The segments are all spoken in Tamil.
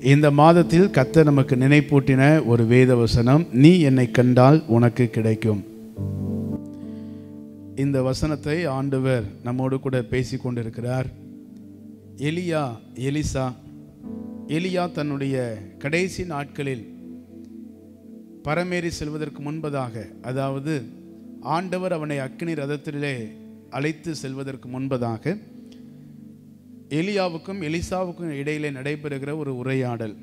இந்த மாதத்தில் கர்த்தர் நமக்கு நினைப்பூட்டின ஒரு வேத வசனம் நீ என்னை கண்டால் உனக்கு கிடைக்கும் இந்த வசனத்தை ஆண்டவர் நம்மோடு கூட பேசி கொண்டிருக்கிறார் எலியா எலிசா எலியா தன்னுடைய கடைசி நாட்களில் பரமேறி செல்வதற்கு முன்பதாக அதாவது ஆண்டவர் அவனை அக்கினி ரதத்திலே அழைத்து செல்வதற்கு முன்பதாக எலியாவுக்கும் எலிசாவுக்கும் இடையிலே நடைபெறுகிற ஒரு உரையாடல்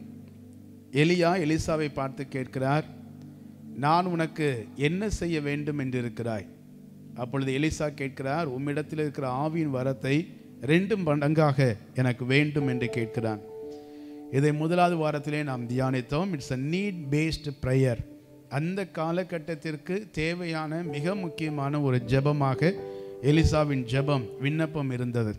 எலியா எலிசாவை பார்த்து கேட்கிறார் நான் உனக்கு என்ன செய்ய வேண்டும் என்று இருக்கிறாய் அப்பொழுது எலிசா கேட்கிறார் உம்மிடத்தில் இருக்கிற ஆவியின் வரத்தை ரெண்டு மடங்காக எனக்கு வேண்டும் என்று கேட்கிறான் இதை முதலாவது வாரத்திலே நாம் தியானித்தோம் it's a need based prayer அந்த காலகட்டத்திற்கு தேவையான மிக முக்கியமான ஒரு ஜெபமாக எலிசாவின் ஜெபம் விண்ணப்பம் இருந்தது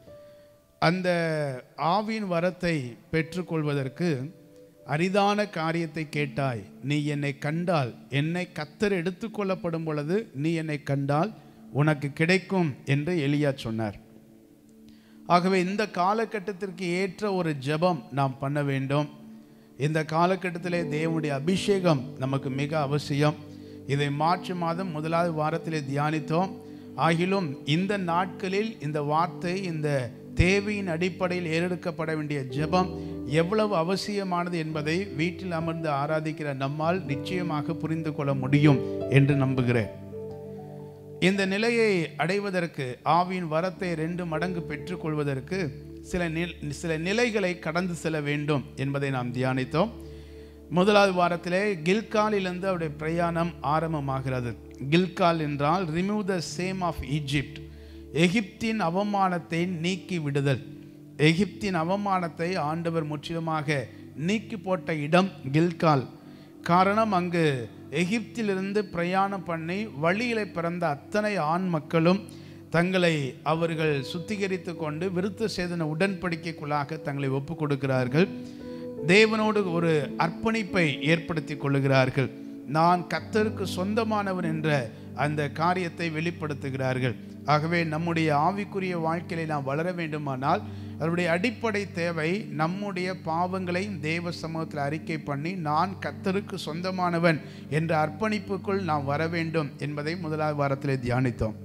அந்த ஆவின் வரத்தை பெற்றுக்கொள்வதற்கு அரிதான காரியத்தை கேட்டாய் நீ என்னை கண்டால் என்னை கத்தர் எடுத்துக்கொள்ளப்படும் பொழுது நீ என்னை கண்டால் உனக்கு கிடைக்கும் என்று எலியா சொன்னார் ஆகவே இந்த காலகட்டத்திற்கு ஏற்ற ஒரு ஜெபம் நாம் பண்ண வேண்டும் இந்த காலகட்டத்திலே தேவனுடைய அபிஷேகம் நமக்கு மிக அவசியம் இதை மார்ச் மாதம் முதலாவது வாரத்திலே தியானித்தோம் ஆகிலும் இந்த நாட்களில் இந்த வார்த்தை இந்த தேவையின் அடிப்படையில் ஏறெடுக்கப்பட வேண்டிய ஜெபம் எவ்வளவு அவசியமானது என்பதை வீட்டில் அமர்ந்து ஆராதிக்கிற நம்மால் நிச்சயமாக புரிந்து கொள்ள முடியும் என்று நம்புகிறேன் இந்த நிலையை அடைவதற்கு ஆவியின் வரத்தை ரெண்டு மடங்கு பெற்றுக்கொள்வதற்கு சில நில் சில நிலைகளை கடந்து செல்ல வேண்டும் என்பதை நாம் தியானித்தோம் முதலாவது வாரத்திலே கில்காலிலிருந்து அவருடைய பிரயாணம் ஆரம்பமாகிறது கில்கால் என்றால் remove the shame of Egypt எகிப்தின் அவமானத்தை நீக்கி விடுதல் எகிப்தின் அவமானத்தை ஆண்டவர் முற்றிலுமாக நீக்கி போட்ட இடம் கில்கால் காரணம் அங்கு எகிப்திலிருந்து பிரயாணம் பண்ணி வழியிலே பிறந்த அத்தனை ஆண் மக்களும் தங்களை அவர்கள் சுத்திகரித்து கொண்டு விருத்த சேதன உடன்படிக்கைக்குள்ளாக தங்களை ஒப்பு கொடுக்கிறார்கள் தேவனோடு ஒரு அர்ப்பணிப்பை ஏற்படுத்தி கொள்ளுகிறார்கள் நான் கத்தருக்கு சொந்தமானவன் என்ற அந்த காரியத்தை வெளிப்படுத்துகிறார்கள் ஆகவே நம்முடைய ஆவிக்குரிய வாழ்க்கையில நாம் வளர வேண்டுமானால் அதனுடைய அடிப்படை தேவை நம்முடைய பாவங்களையும் தேவ சமூகத்தில் அறிக்கை பண்ணி நான் கத்தருக்கு சொந்தமானவன் என்ற அர்ப்பணிப்புக்குள் நாம் வர வேண்டும் என்பதை முதலாவது வாரத்திலே தியானித்தோம்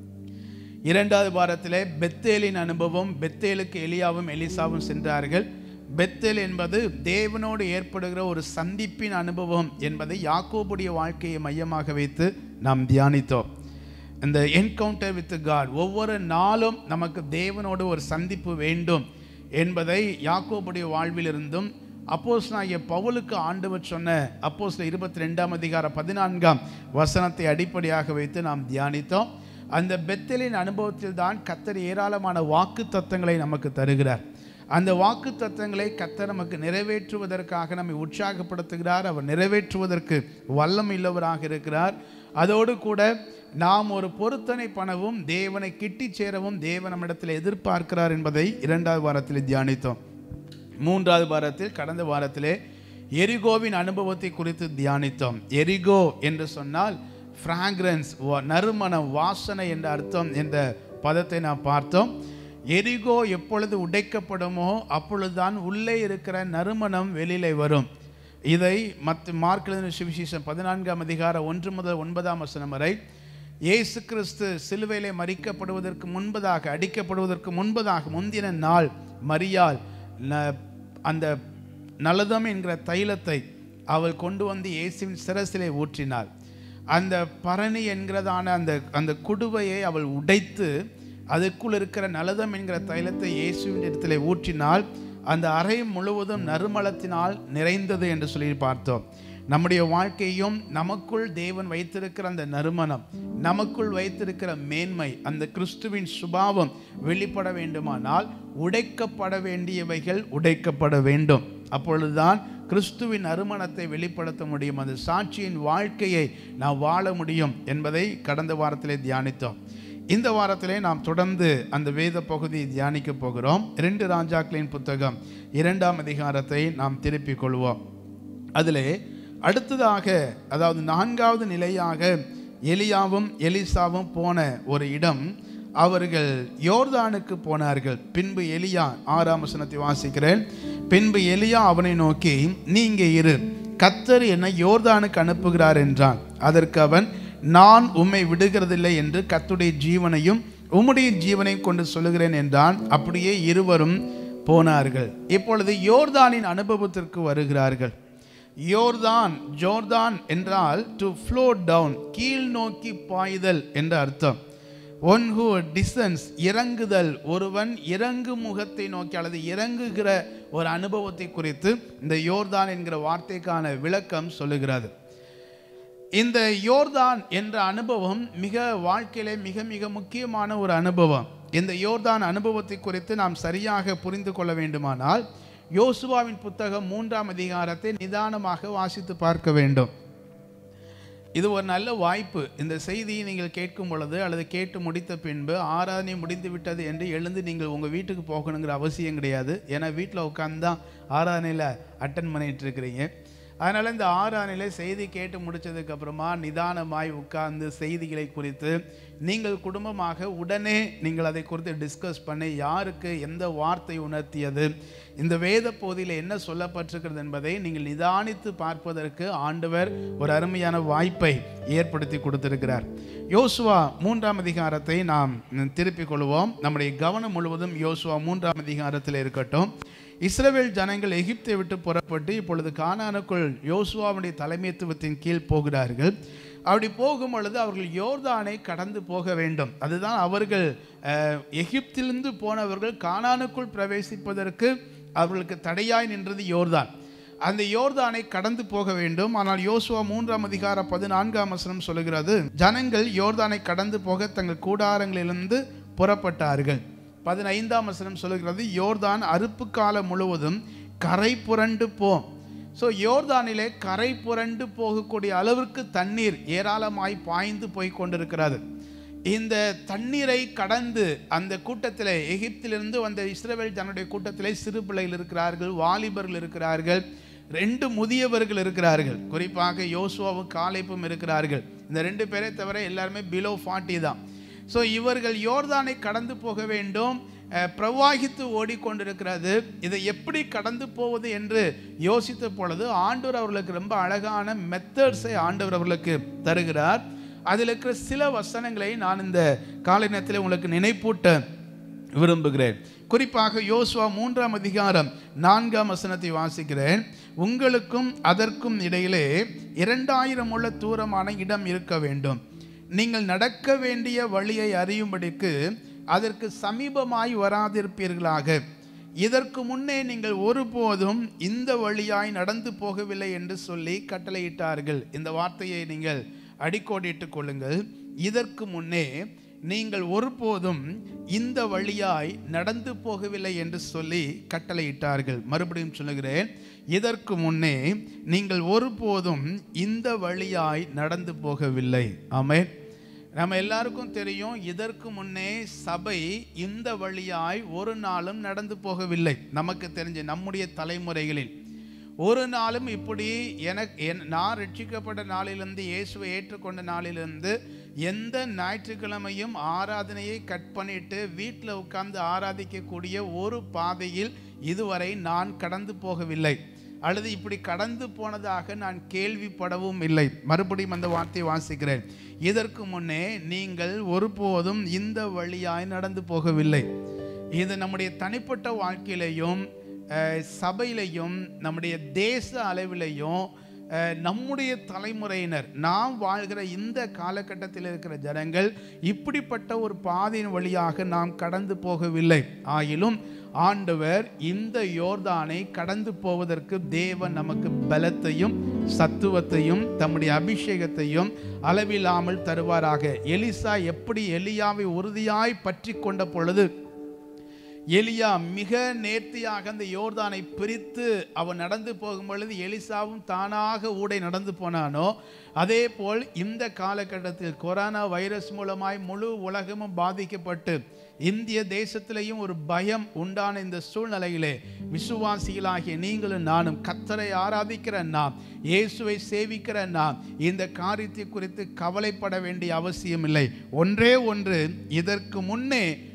இரண்டாவது வாரத்திலே பெத்தேலின் அனுபவம் பெத்தேலுக்கு எலியாவும் எலிசாவும் சென்றார்கள் பெத்தேல் என்பது தேவனோடு ஏற்படுகிற ஒரு சந்திப்பின் அனுபவம் என்பதை யாக்கோபுடைய வாழ்க்கையை மையமாக வைத்து நாம் தியானித்தோம் இந்த என்கவுண்டர் வித் காட் ஒவ்வொரு நாளும் நமக்கு தேவனோடு ஒரு சந்திப்பு வேண்டும் என்பதை யாக்கோபுடைய வாழ்விலிருந்தும் அப்போஸ் நாகிய பவுலுக்கு ஆண்டவர் சொன்ன அப்போஸ் இருபத்தி ரெண்டாம் அதிகார பதினான்காம் வசனத்தை அடிப்படையாக வைத்து நாம் தியானித்தோம் அந்த பெத்தலின் அனுபவத்தில் தான் கத்தர் ஏராளமான வாக்கு தத்தங்களை நமக்கு தருகிறார் அந்த வாக்கு தத்தங்களை கத்தர் நமக்கு நிறைவேற்றுவதற்காக நம்மை உற்சாகப்படுத்துகிறார் அவர் நிறைவேற்றுவதற்கு வல்லம் இல்லவராக இருக்கிறார் அதோடு கூட நாம் ஒரு பொருத்தனை பண்ணவும் தேவனை கிட்டி சேரவும் தேவன் நம்மிடத்தில் எதிர்பார்க்கிறார் என்பதை இரண்டாவது வாரத்தில் தியானித்தோம் மூன்றாவது வாரத்தில் கடந்த வாரத்திலே எரிகோவின் அனுபவத்தை குறித்து தியானித்தோம் எரிகோ என்று சொன்னால் ஃப்ராக்ரன்ஸ் நறுமணம் வாசனை என்ற அர்த்தம் என்ற பதத்தை நாம் பார்த்தோம் எரிகோ எப்பொழுது உடைக்கப்படுமோ அப்பொழுதுதான் உள்ளே இருக்கிற நறுமணம் வெளியிலே வரும் இதை மற்ற மார்க் சுவிசேஷம் பதினான்காம் அதிகாரம் ஒன்று முதல் ஒன்பதாம் வசனம் வரை இயேசு கிறிஸ்து சிலுவையிலே மறிக்கப்படுவதற்கு முன்பதாக அடிக்கப்படுவதற்கு முன்பதாக முந்தின நாள் மரியாள் ந- அந்த நலதம் என்கிற தைலத்தை அவள் கொண்டு வந்து இயேசுவின் சிரசிலே ஊற்றினாள் அந்த பரணி என்கிறதான அந்த அந்த குடுவையை அவள் உடைத்து அதுக்குள் இருக்கிற நலதம் என்கிற தைலத்தை இயேசுவின் இடத்திலே ஊற்றினால் அந்த அறை முழுவதும் நறுமலத்தினால் நிறைந்தது என்று சொல்லி பார்த்தோம் நம்முடைய வாழ்க்கையும் நமக்குள் தேவன் வைத்திருக்கிற அந்த நறுமணம் நமக்குள் வைத்திருக்கிற மேன்மை அந்த கிறிஸ்துவின் சுபாவம் வெளிப்பட வேண்டுமானால் உடைக்கப்பட வேண்டியவைகள் உடைக்கப்பட வேண்டும் அப்பொழுதுதான் கிறிஸ்துவின் நறுமணத்தை வெளிப்படுத்த முடியும் அந்த சாட்சியின் வாழ்க்கையை நாம் வாழ முடியும் என்பதை கடந்த வாரத்திலே தியானித்தோம் இந்த வாரத்திலே நாம் தொடர்ந்து அந்த வேத பகுதியை தியானிக்க போகிறோம் இரண்டு ராஜாக்களின் புத்தகம் இரண்டாம் அதிகாரத்தை நாம் திருப்பிக் கொள்வோம் அதிலே அடுத்ததாக அதாவது நான்காவது நிலையாக எலியாவும் எலிசாவும் போன ஒரு இடம் அவர்கள் யோர்தானுக்கு போனார்கள் பின்பு எலியா ஆறாம் வசனத்தை வாசிக்கிறேன் பின்பு எலியா அவனை நோக்கி நீ இங்கே இரு கத்தர் என்னை யோர்தானுக்கு அனுப்புகிறார் என்றான் அதற்கு அவன் நான் உம்மை விடுகிறதில்லை என்று கத்துடைய ஜீவனையும் உம்முடைய ஜீவனையும் கொண்டு சொல்லுகிறேன் என்றான் அப்படியே இருவரும் போனார்கள் இப்பொழுது யோர்தானின் அனுபவத்திற்கு வருகிறார்கள் யோர்தான் ஜோர்தான் என்றால் டு ஃப்ளோ டவுன் கீழ் நோக்கி பாய்தல் என்ற அர்த்தம் ஒன் ஹூ டிசன்ஸ் இறங்குதல் ஒருவன் இறங்கு முகத்தை நோக்கி அல்லது இறங்குகிற ஒரு அனுபவத்தை குறித்து இந்த யோர்தான் என்கிற வார்த்தைக்கான விளக்கம் சொல்லுகிறது இந்த யோர்தான் என்ற அனுபவம் மிக வாழ்க்கையிலே மிக மிக முக்கியமான ஒரு அனுபவம் இந்த யோர்தான் அனுபவத்தை குறித்து நாம் சரியாக புரிந்து கொள்ள வேண்டுமானால் யோசுவாவின் புத்தகம் மூன்றாம் அதிகாரத்தை நிதானமாக வாசித்து பார்க்க வேண்டும் இது ஒரு நல்ல வாய்ப்பு இந்த செய்தியை நீங்கள் கேட்கும் பொழுது அல்லது கேட்டு முடித்த பின்பு ஆராதனை முடிந்து விட்டது என்று எழுந்து நீங்கள் உங்கள் வீட்டுக்கு போகணுங்கிற அவசியம் கிடையாது ஏன்னா வீட்டில் உட்காந்து தான் ஆராதனையில் அட்டன் பண்ணிட்டு இருக்கிறீங்க அதனால் இந்த ஆறானிலே செய்தி கேட்டு முடிச்சதுக்கு அப்புறமா நிதானமாய் உட்கார்ந்து செய்திகளை குறித்து நீங்கள் குடும்பமாக உடனே நீங்கள் அதை குறித்து டிஸ்கஸ் பண்ணி யாருக்கு எந்த வார்த்தை உணர்த்தியது இந்த வேத பகுதியில் என்ன சொல்லப்பட்டிருக்கிறது என்பதை நீங்கள் நிதானித்து பார்ப்பதற்கு ஆண்டவர் ஒரு அருமையான வாய்ப்பை ஏற்படுத்தி கொடுத்திருக்கிறார் யோசுவா மூன்றாம் அதிகாரத்தை நாம் திருப்பிக் கொள்வோம் நம்முடைய கவனம் முழுவதும் யோசுவா மூன்றாம் அதிகாரத்தில் இருக்கட்டும் இஸ்ரவேல் ஜனங்கள் எகிப்தை விட்டு புறப்பட்டு இப்பொழுது கானானுக்குள் யோசுவாவுடைய தலைமைத்துவத்தின் கீழ் போகிறார்கள் அப்படி போகும் பொழுது அவர்கள் யோர்தானை கடந்து போக வேண்டும் அதுதான் அவர்கள் அஹ், எகிப்திலிருந்து போனவர்கள் கானானுக்குள் பிரவேசிப்பதற்கு அவர்களுக்கு தடையாய் நின்றது யோர்தான் அந்த யோர்தானை கடந்து போக வேண்டும் ஆனால் யோசுவா மூன்றாம் அதிகார பதினான்காம் வசனம் சொல்லுகிறது ஜனங்கள் யோர்தானை கடந்து போக தங்கள் கூடாரங்களிலிருந்து புறப்பட்டார்கள் பதினைந்தாம் வசனம் சொல்லுகிறது யோர்தான் அறுப்பு காலம் முழுவதும் கரை புரண்டு போம் ஸோ யோர்தானிலே கரை புரண்டு போகக்கூடிய அளவிற்கு தண்ணீர் ஏராளமாய் பாய்ந்து போய் கொண்டிருக்கிறது இந்த தண்ணீரை கடந்து அந்த கூட்டத்தில் எகிப்திலிருந்து வந்த இஸ்ரவேல் ஜனனுடைய கூட்டத்திலே சிறு பிள்ளைகள் இருக்கிறார்கள் வாலிபர்கள் இருக்கிறார்கள் ரெண்டு முதியவர்கள் இருக்கிறார்கள் குறிப்பாக யோசுவாவும் காலைப்பும் இருக்கிறார்கள் இந்த ரெண்டு பேரை தவிர எல்லாருமே பிலோ ஃபார்ட்டி தான் ஸோ இவர்கள் யோர்தானை கடந்து போக வேண்டும் அஹ், பிரவாகித்து ஓடிக்கொண்டிருக்கிறது இதை எப்படி கடந்து போவது என்று யோசித்த பொழுது ஆண்டவர் அவர்களுக்கு ரொம்ப அழகான மெத்தட்ஸை ஆண்டவர் அவர்களுக்கு தருகிறார் அதில் இருக்கிற சில வசனங்களை நான் இந்த காலை நேரத்தில் உங்களுக்கு நினைப்பூட்ட விரும்புகிறேன் குறிப்பாக யோசுவா மூன்றாம் அதிகாரம் நான்காம் வசனத்தை வாசிக்கிறேன் உங்களுக்கும் அதற்கும் இடையிலே இரண்டாயிரம் உள்ள தூரமான இடம் இருக்க வேண்டும் நீங்கள் நடக்க வேண்டிய வழியை அறியும்படிக்கு அதற்கு சமீபமாய் வராதிருப்பீர்களாக இதற்கு முன்னே நீங்கள் ஒருபோதும் இந்த வழியாய் நடந்து போகவில்லை என்று சொல்லி கட்டளையிட்டார்கள் இந்த வார்த்தையை நீங்கள் அடிக்கோடிட்டுக் கொள்ளுங்கள் இதற்கு முன்னே நீங்கள் ஒருபோதும் இந்த வழியாய் நடந்து போகவில்லை என்று சொல்லி கட்டளையிட்டார்கள் மறுபடியும் சொல்லுகிறேன் இதற்கு முன்னே நீங்கள் ஒருபோதும் இந்த வழியாய் நடந்து போகவில்லை ஆமென் நம்ம எல்லாருக்கும் தெரியும் இதற்கு முன்னே சபை இந்த வழியாய் ஒரு நாளும் நடந்து போகவில்லை நமக்கு தெரிஞ்ச நம்முடைய தலைமுறைகளில் ஒரு நாளும் இப்படி எனக்கு என்- நான் ரட்சிக்கப்பட்ட நாளிலிருந்து இயேசுவை ஏற்றுக்கொண்ட நாளிலிருந்து எந்த ஞாயிற்றுக்கிழமையும் ஆராதனையை கட் பண்ணிட்டு வீட்டில் உட்கார்ந்து ஆராதிக்கக்கூடிய ஒரு பாதையில் இதுவரை நான் கடந்து போகவில்லை அல்லது இப்படி கடந்து போனதாக நான் கேள்விப்படவும் இல்லை மறுபடியும் அந்த வார்த்தையை வாசிக்கிறேன் இதற்கு முன்னே நீங்கள் ஒருபோதும் இந்த வழியாய் நடந்து போகவில்லை இது நம்முடைய தனிப்பட்ட வாழ்க்கையிலையும் அஹ், சபையிலையும் நம்முடைய தேச அளவிலையும் அஹ், நம்முடைய தலைமுறையினர் நாம் வாழ்கிற இந்த காலகட்டத்தில் இருக்கிற ஜனங்கள் இப்படிப்பட்ட ஒரு பாதையின் வழியாக நாம் கடந்து போகவில்லை ஆயிலும் ஆண்டவர் இந்த யோர்தானை கடந்து போவதற்கு தேவன் நமக்கு பலத்தையும் சத்துவத்தையும் தம்முடைய அபிஷேகத்தையும் அளவில்லாமல் தருவாராக எலிசா எப்படி எலியாவை உறுதியாய் பற்றி கொண்ட பொழுது எலியா மிக நேர்த்தியாக அந்த யோர்தானை பிரித்து அவன் நடந்து போகும் பொழுது எலிசாவும் தானாக ஊடை நடந்து போனானோ அதே போல் இந்த காலகட்டத்தில் கொரோனா வைரஸ் மூலமாய் முழு உலகமும் பாதிக்கப்பட்டு இந்திய தேசத்திலேயும் ஒரு பயம் உண்டான இந்த சூழ்நிலையிலே விசுவாசிகளாகிய நீங்களும் நானும் கத்தரை ஆராதிக்கிற நாம் இயேசுவை சேவிக்கிற நாம் இந்த காரியத்தை குறித்து கவலைப்பட வேண்டிய அவசியம் இல்லை ஒன்றே ஒன்று இதற்கு முன்னே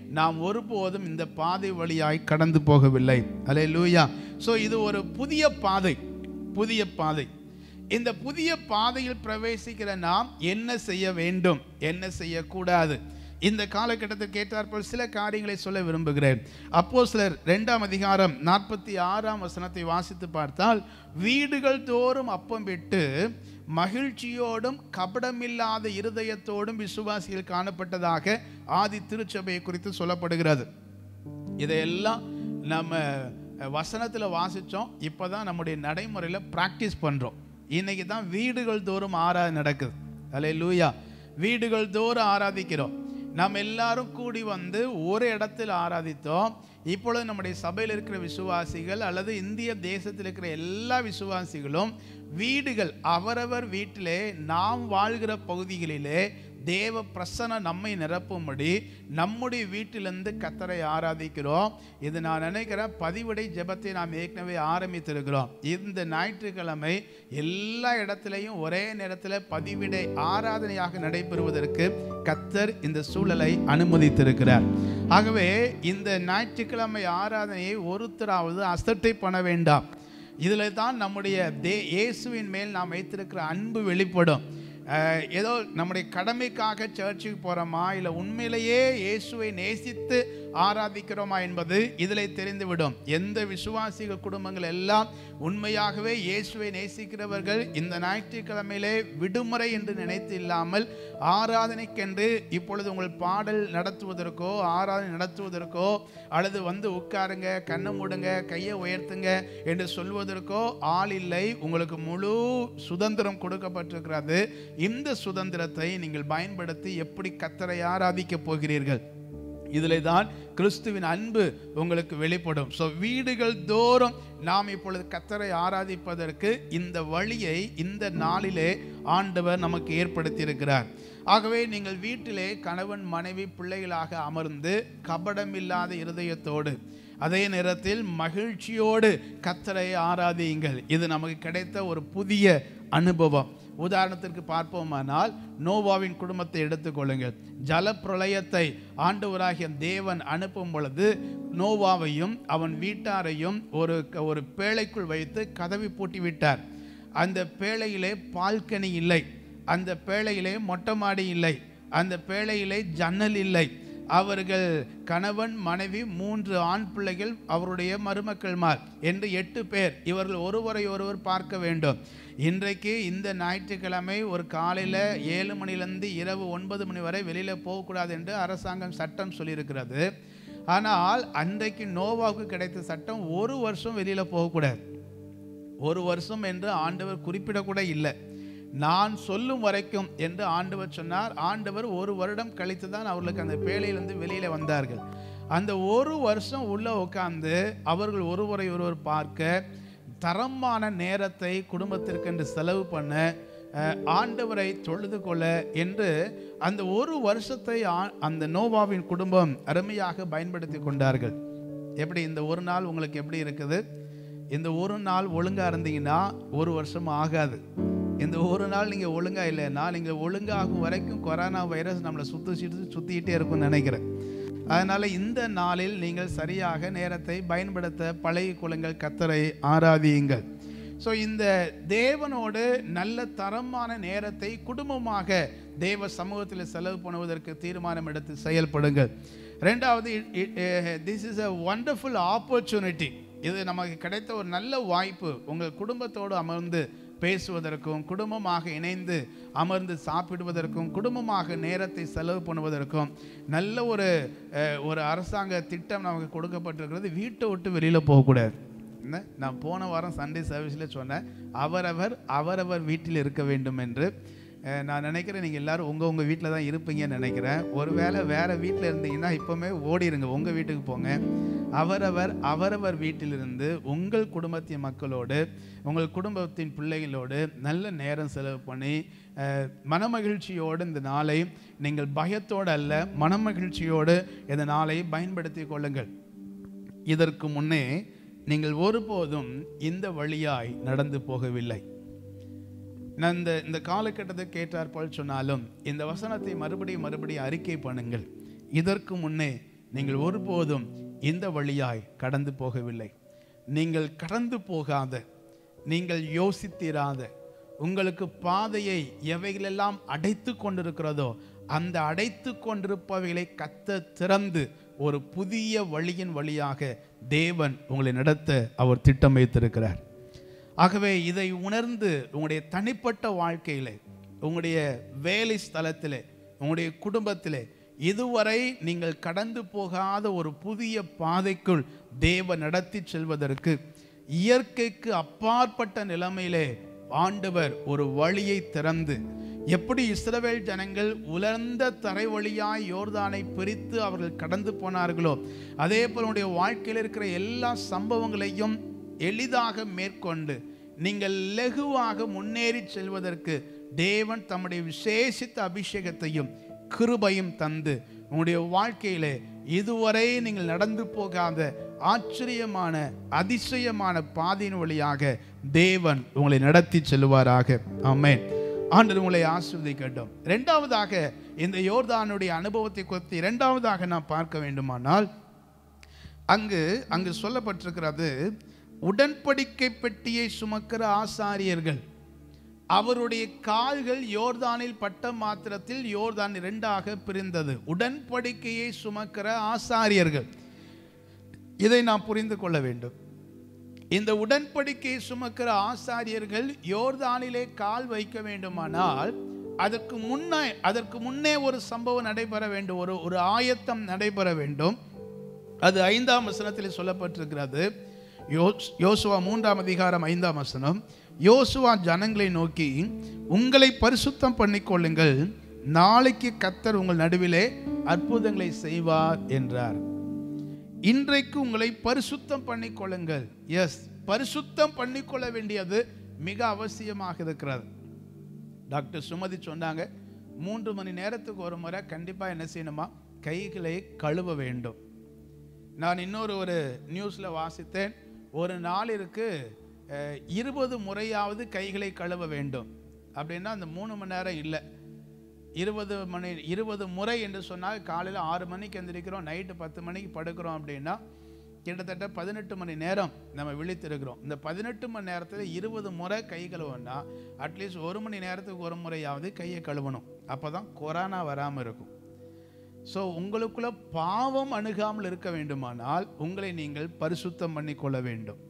நாம் ஒருபோதும் இந்த பாதை வழியாய் கடந்து போகவில்லை அலே லூயா ஸோ இது ஒரு புதிய பாதை புதிய பாதை இந்த புதிய பாதையில் பிரவேசிக்கிற நாம் என்ன செய்ய வேண்டும் என்ன செய்யக்கூடாது இந்த காலகட்டத்தில் கேட்டாற்போல் சில காரியங்களை சொல்ல விரும்புகிறேன் அப்போ சிலர் ரெண்டாம் அதிகாரம் நாற்பத்தி ஆறாம் வசனத்தை வாசித்து பார்த்தால் வீடுகள் தோறும் அப்பம் விட்டு மகிழ்ச்சியோடும் கபடமில்லாத இருதயத்தோடும் விசுவாசிகள் காணப்பட்டதாக ஆதி திருச்சபையை குறித்து சொல்லப்படுகிறது இதையெல்லாம் நம்ம வசனத்தில் வாசித்தோம் இப்போ தான் நம்முடைய நடைமுறையில் ப்ராக்டிஸ் பண்ணுறோம் இன்னைக்கு தான் வீடுகள் தோறும் ஆராதனை நடக்குது அலே லூயா வீடுகள் தோறும் ஆராதிக்கிறோம் நாம் எல்லாரும் கூடி வந்து ஒரு இடத்தில் ஆராதித்தோம் இப்பொழுது நம்முடைய சபையில் இருக்கிற விசுவாசிகள் அல்லது இந்திய தேசத்தில் இருக்கிற எல்லா விசுவாசிகளும் வீடுகள் அவரவர் வீட்டிலே நாம் வாழ்கிற பகுதிகளிலே தேவ பிரசன நம்மை நிரப்பும்படி நம்முடைய வீட்டிலிருந்து கத்தரை ஆராதிக்கிறோம் இது நான் நினைக்கிறேன் பதிவிடை ஜெபத்தை நாம் ஏற்கனவே ஆரம்பித்திருக்கிறோம் இந்த ஞாயிற்றுக்கிழமை எல்லா இடத்திலையும் ஒரே நேரத்தில் பதிவிடை ஆராதனையாக நடைபெறுவதற்கு கத்தர் இந்த சூழலை அனுமதித்திருக்கிறார் ஆகவே இந்த ஞாயிற்றுக்கிழமை ஆராதனையை ஒருத்தராவது அசட்டை பண்ண வேண்டாம் இதில் தான் நம்முடைய தே இயேசுவின் மேல் நாம் வைத்திருக்கிற அன்பு வெளிப்படும் அஹ், ஏதோ நம்முடைய கடமைக்காக சர்ச்சுக்கு போகிறோமா இல்லை உண்மையிலேயே இயேசுவை நேசித்து ஆராதிக்கிறோமா என்பது இதில் தெரிந்துவிடும் எந்த விசுவாசிகள் குடும்பங்கள் எல்லாம் உண்மையாகவே இயேசுவை நேசிக்கிறவர்கள் இந்த ஞாயிற்றுக்கிழமையிலே விடுமுறை என்று நினைத்து இல்லாமல் ஆராதனைக்கென்று இப்பொழுது உங்கள் பாடல் நடத்துவதற்கோ ஆராதனை நடத்துவதற்கோ அல்லது வந்து உட்காருங்க கண்ணை மூடுங்க கையை உயர்த்துங்க என்று சொல்வதற்கோ ஆள் இல்லை உங்களுக்கு முழு சுதந்திரம் கொடுக்கப்பட்டிருக்கிறது இந்த சுதந்திரத்தை நீங்கள் பயன்படுத்தி எப்படி கத்தரை ஆராதிக்க போகிறீர்கள் இதில் தான் கிறிஸ்துவின் அன்பு உங்களுக்கு வெளிப்படும் ஸோ வீடுகள் தோறும் நாம் இப்பொழுது கத்தரை ஆராதிப்பதற்கு இந்த வழியை இந்த நாளிலே ஆண்டவர் நமக்கு ஏற்படுத்தியிருக்கிறார் ஆகவே நீங்கள் வீட்டிலே கணவன் மனைவி பிள்ளைகளாக அமர்ந்து கபடமில்லாத இருதயத்தோடு அதே நேரத்தில் மகிழ்ச்சியோடு கத்தரை ஆராதியுங்கள் இது நமக்கு கிடைத்த ஒரு புதிய அனுபவம் உதாரணத்திற்கு பார்ப்போமானால் நோவாவின் குடும்பத்தை எடுத்துக்கொள்ளுங்கள் ஜலப்பிரளயத்தை ஆண்டவராகிய தேவன் அனுப்பும் பொழுது நோவாவையும் அவன் வீட்டாரையும் ஒரு ஒரு பேழைக்குள் வைத்து கதவி பூட்டி விட்டார் அந்த பேழையிலே பால்கனி இல்லை அந்த பேழையிலே மொட்டை மாடி இல்லை அந்த பேழையிலே ஜன்னல் இல்லை அவர்கள் கணவன் மனைவி மூன்று ஆண் பிள்ளைகள் அவருடைய மருமக்கள்மார் என்று எட்டு பேர் இவர்கள் ஒருவரை ஒருவர் பார்க்க வேண்டும் இன்றைக்கு இந்த ஞாயிற்றுக்கிழமை ஒரு காலையில் ஏழு மணிலேருந்து இரவு ஒன்பது மணி வரை வெளியில் போகக்கூடாது என்று அரசாங்கம் சட்டம் சொல்லியிருக்கிறது ஆனால் அன்றைக்கு நோவாவுக்கு கிடைத்த சட்டம் ஒரு வருஷம் வெளியில் போகக்கூடாது ஒரு வருஷம் என்று ஆண்டவர் குறிப்பிடக்கூட இல்லை நான் சொல்லும் வரைக்கும் என்று ஆண்டவர் சொன்னார் ஆண்டவர் ஒரு வருடம் கழித்து தான் அவர்களுக்கு அந்த பேழையிலிருந்து வெளியில் வந்தார்கள் அந்த ஒரு வருஷம் உள்ள உட்கார்ந்து அவர்கள் ஒருவரை ஒருவர் பார்க்க தரமான நேரத்தை குடும்பத்திற்கென்று செலவு பண்ண அஹ், ஆண்டவரை தொழுது கொள்ள என்று அந்த ஒரு வருஷத்தை ஆ- அந்த நோவாவின் குடும்பம் அருமையாக பயன்படுத்தி கொண்டார்கள் எப்படி இந்த ஒரு நாள் உங்களுக்கு எப்படி இருக்குது இந்த ஒரு நாள் ஒழுங்காக இருந்தீங்கன்னா ஒரு வருஷம் ஆகாது இந்த ஒரு நாள் நீங்கள் ஒழுங்காக இல்லைன்னா நீங்கள் ஒழுங்காகும் வரைக்கும் கொரோனா வைரஸ் நம்மளை சுற்றி சுற்றி சுற்றிக்கிட்டே இருக்கும்னு நினைக்கிறேன் அதனால் இந்த நாளில் நீங்கள் சரியாக நேரத்தை பயன்படுத்த பழகி கொள்ளுங்கள் கத்தரை ஆராதியுங்கள் ஸோ இந்த தேவனோடு நல்ல தரமான நேரத்தை குடும்பமாக தேவ சமூகத்தில் செலவு பண்ணுவதற்கு தீர்மானம் எடுத்து செயல்படுங்கள் ரெண்டாவது this is a wonderful opportunity இது நமக்கு கிடைத்த ஒரு நல்ல வாய்ப்பு உங்கள் குடும்பத்தோடு அமர்ந்து பேசுவதற்கும் குடும்பமாக இணைந்து அமர்ந்து சாப்பிடுவதற்கும் குடும்பமாக நேரத்தை செலவு பண்ணுவதற்கும் நல்ல ஒரு அஹ், ஒரு அரசாங்க திட்டம் நமக்கு கொடுக்கப்பட்டிருக்கிறது வீட்டை விட்டு வெளியில் போகக்கூடாது என்ன நான் போன வாரம் சண்டே சர்வீஸில் சொன்னேன் அவரவர் அவரவர் வீட்டில் இருக்க வேண்டும் என்று அஹ், நான் நினைக்கிறேன் நீங்கள் எல்லாரும் உங்கள் உங்கள் வீட்டில் தான் இருப்பீங்கன்னு நினைக்கிறேன் ஒருவேளை வேறு வீட்டில் இருந்தீங்கன்னா இப்போவுமே ஓடிடுங்க உங்கள் வீட்டுக்கு போங்க அவரவர் அவரவர் வீட்டிலிருந்து உங்கள் குடும்பத்தின் மக்களோடு உங்கள் குடும்பத்தின் பிள்ளைகளோடு நல்ல நேரம் செலவு பண்ணி அஹ், மனமகிழ்ச்சியோடு இந்த நாளை நீங்கள் பயத்தோடு அல்ல மனமகிழ்ச்சியோடு இந்த நாளை பயன்படுத்தி கொள்ளுங்கள் இதற்கு முன்னே நீங்கள் ஒருபோதும் இந்த வழியாய் நடந்து போகவில்லை நான் இந்த இந்த காலகட்டத்தை கேட்டார் போல் சொன்னாலும் இந்த வசனத்தை மறுபடியும் மறுபடியும் அறிக்கை பண்ணுங்கள் இதற்கு முன்னே நீங்கள் ஒருபோதும் இந்த வழியாய் கடந்து போகவில்லை நீங்கள் கடந்து போகாத நீங்கள் யோசித்திராத உங்களுக்கு பாதையை எவைகளெல்லாம் அடைத்து கொண்டிருக்கிறதோ அந்த அடைத்து கொண்டிருப்பவைகளை கத்த திறந்து ஒரு புதிய வழியின் வழியாக தேவன் உங்களை நடத்த அவர் திட்டம் வைத்திருக்கிறார் ஆகவே இதை உணர்ந்து உங்களுடைய தனிப்பட்ட வாழ்க்கையிலே உங்களுடைய வேலை ஸ்தலத்திலே உங்களுடைய குடும்பத்திலே இதுவரை நீங்கள் கடந்து போகாத ஒரு புதிய பாதைக்குள் தேவ நடத்தி செல்வதற்கு இயற்கைக்கு அப்பாற்பட்ட நிலைமையிலே ஆண்டவர் ஒரு வழியை திறந்து எப்படி இஸ்ரவேல் ஜனங்கள் உலர்ந்த தரை வழியாய் யோர்தானை பிரித்து அவர்கள் கடந்து போனார்களோ அதே போல உடைய வாழ்க்கையில் இருக்கிற எல்லா சம்பவங்களையும் எளிதாக மேற்கொண்டு நீங்கள் லகுவாக முன்னேறி செல்வதற்கு தேவன் தம்முடைய விசேஷித்த அபிஷேகத்தையும் கிருபையும் தந்து உங்களுடைய வாழ்க்கையிலே இதுவரை நீங்கள் நடந்து போகாத ஆச்சரியமான அதிசயமான பாதையின் வழியாக தேவன் உங்களை நடத்தி செல்வாராக ஆமென் ஆண்டவர் உங்களை ஆசிர்வதிக்கட்டும் இரண்டாவதாக இந்த யோர்தானுடைய அனுபவத்தை குறித்து இரண்டாவதாக நாம் பார்க்க வேண்டுமானால் அங்கு அங்கு சொல்லப்பட்டிருக்கிறது உடன்படிக்கை பெட்டியை சுமக்கிற ஆசாரியர்கள் அவருடைய கால்கள் யோர்தானில் பட்ட மாத்திரத்தில் யோர்தான் இரண்டாக பிரிந்தது உடன்படிக்கையை சுமக்கிற ஆசாரியர்கள் இதை நாம் புரிந்து கொள்ள வேண்டும் இந்த உடன்படிக்கையை சுமக்கிற ஆசாரியர்கள் யோர்தானிலே கால் வைக்க வேண்டுமானால் அதற்கு முன்னே அதற்கு முன்னே ஒரு சம்பவம் நடைபெற வேண்டும் ஒரு ஒரு ஆயத்தம் நடைபெற வேண்டும் அது ஐந்தாம் வசனத்தில் சொல்லப்பட்டிருக்கிறது யோஸ் யோசுவா மூன்றாம் அதிகாரம் ஐந்தாம் வசனம் யோசுவா ஜனங்களை நோக்கி உங்களை பரிசுத்தம் பண்ணிக்கொள்ளுங்கள் நாளைக்கு கத்தர் உங்கள் நடுவிலே அற்புதங்களை செய்வார் என்றார் இன்றைக்கு உங்களை பரிசுத்தம் பண்ணிக்கொள்ளுங்கள் எஸ் பரிசுத்தம் பண்ணிக்கொள்ள வேண்டியது மிக அவசியமாக இருக்கிறது டாக்டர் சுமதி சொன்னாங்க மூன்று மணி நேரத்துக்கு ஒரு முறை கண்டிப்பாக என்ன செய்யணுமா கைகளை கழுவ வேண்டும் நான் இன்னொரு ஒரு நியூஸில் வாசித்தேன் ஒரு நாளிற்கு அஹ், இருபது முறையாவது கைகளை கழுவ வேண்டும் அப்படின்னா அந்த மூணு மணி நேரம் இல்லை இருபது மணி இருபது முறை என்று சொன்னால் காலையில் ஆறு மணிக்கு எந்திரிக்கிறோம் நைட்டு பத்து மணிக்கு படுக்கிறோம் அப்படின்னா கிட்டத்தட்ட பதினெட்டு மணி நேரம் நம்ம விழித்திருக்கிறோம் இந்த பதினெட்டு மணி நேரத்தில் இருபது முறை கை கழுவணும்னா அட்லீஸ்ட் ஒரு மணி நேரத்துக்கு ஒரு முறையாவது கையை கழுவணும் அப்போ தான் கொரோனா வராமல் இருக்கும் ஸோ உங்களுக்குள்ள பாவம் அணுகாமல் இருக்க வேண்டுமானால் உங்களை நீங்கள் பரிசுத்தம் பண்ணிக்கொள்ள வேண்டும்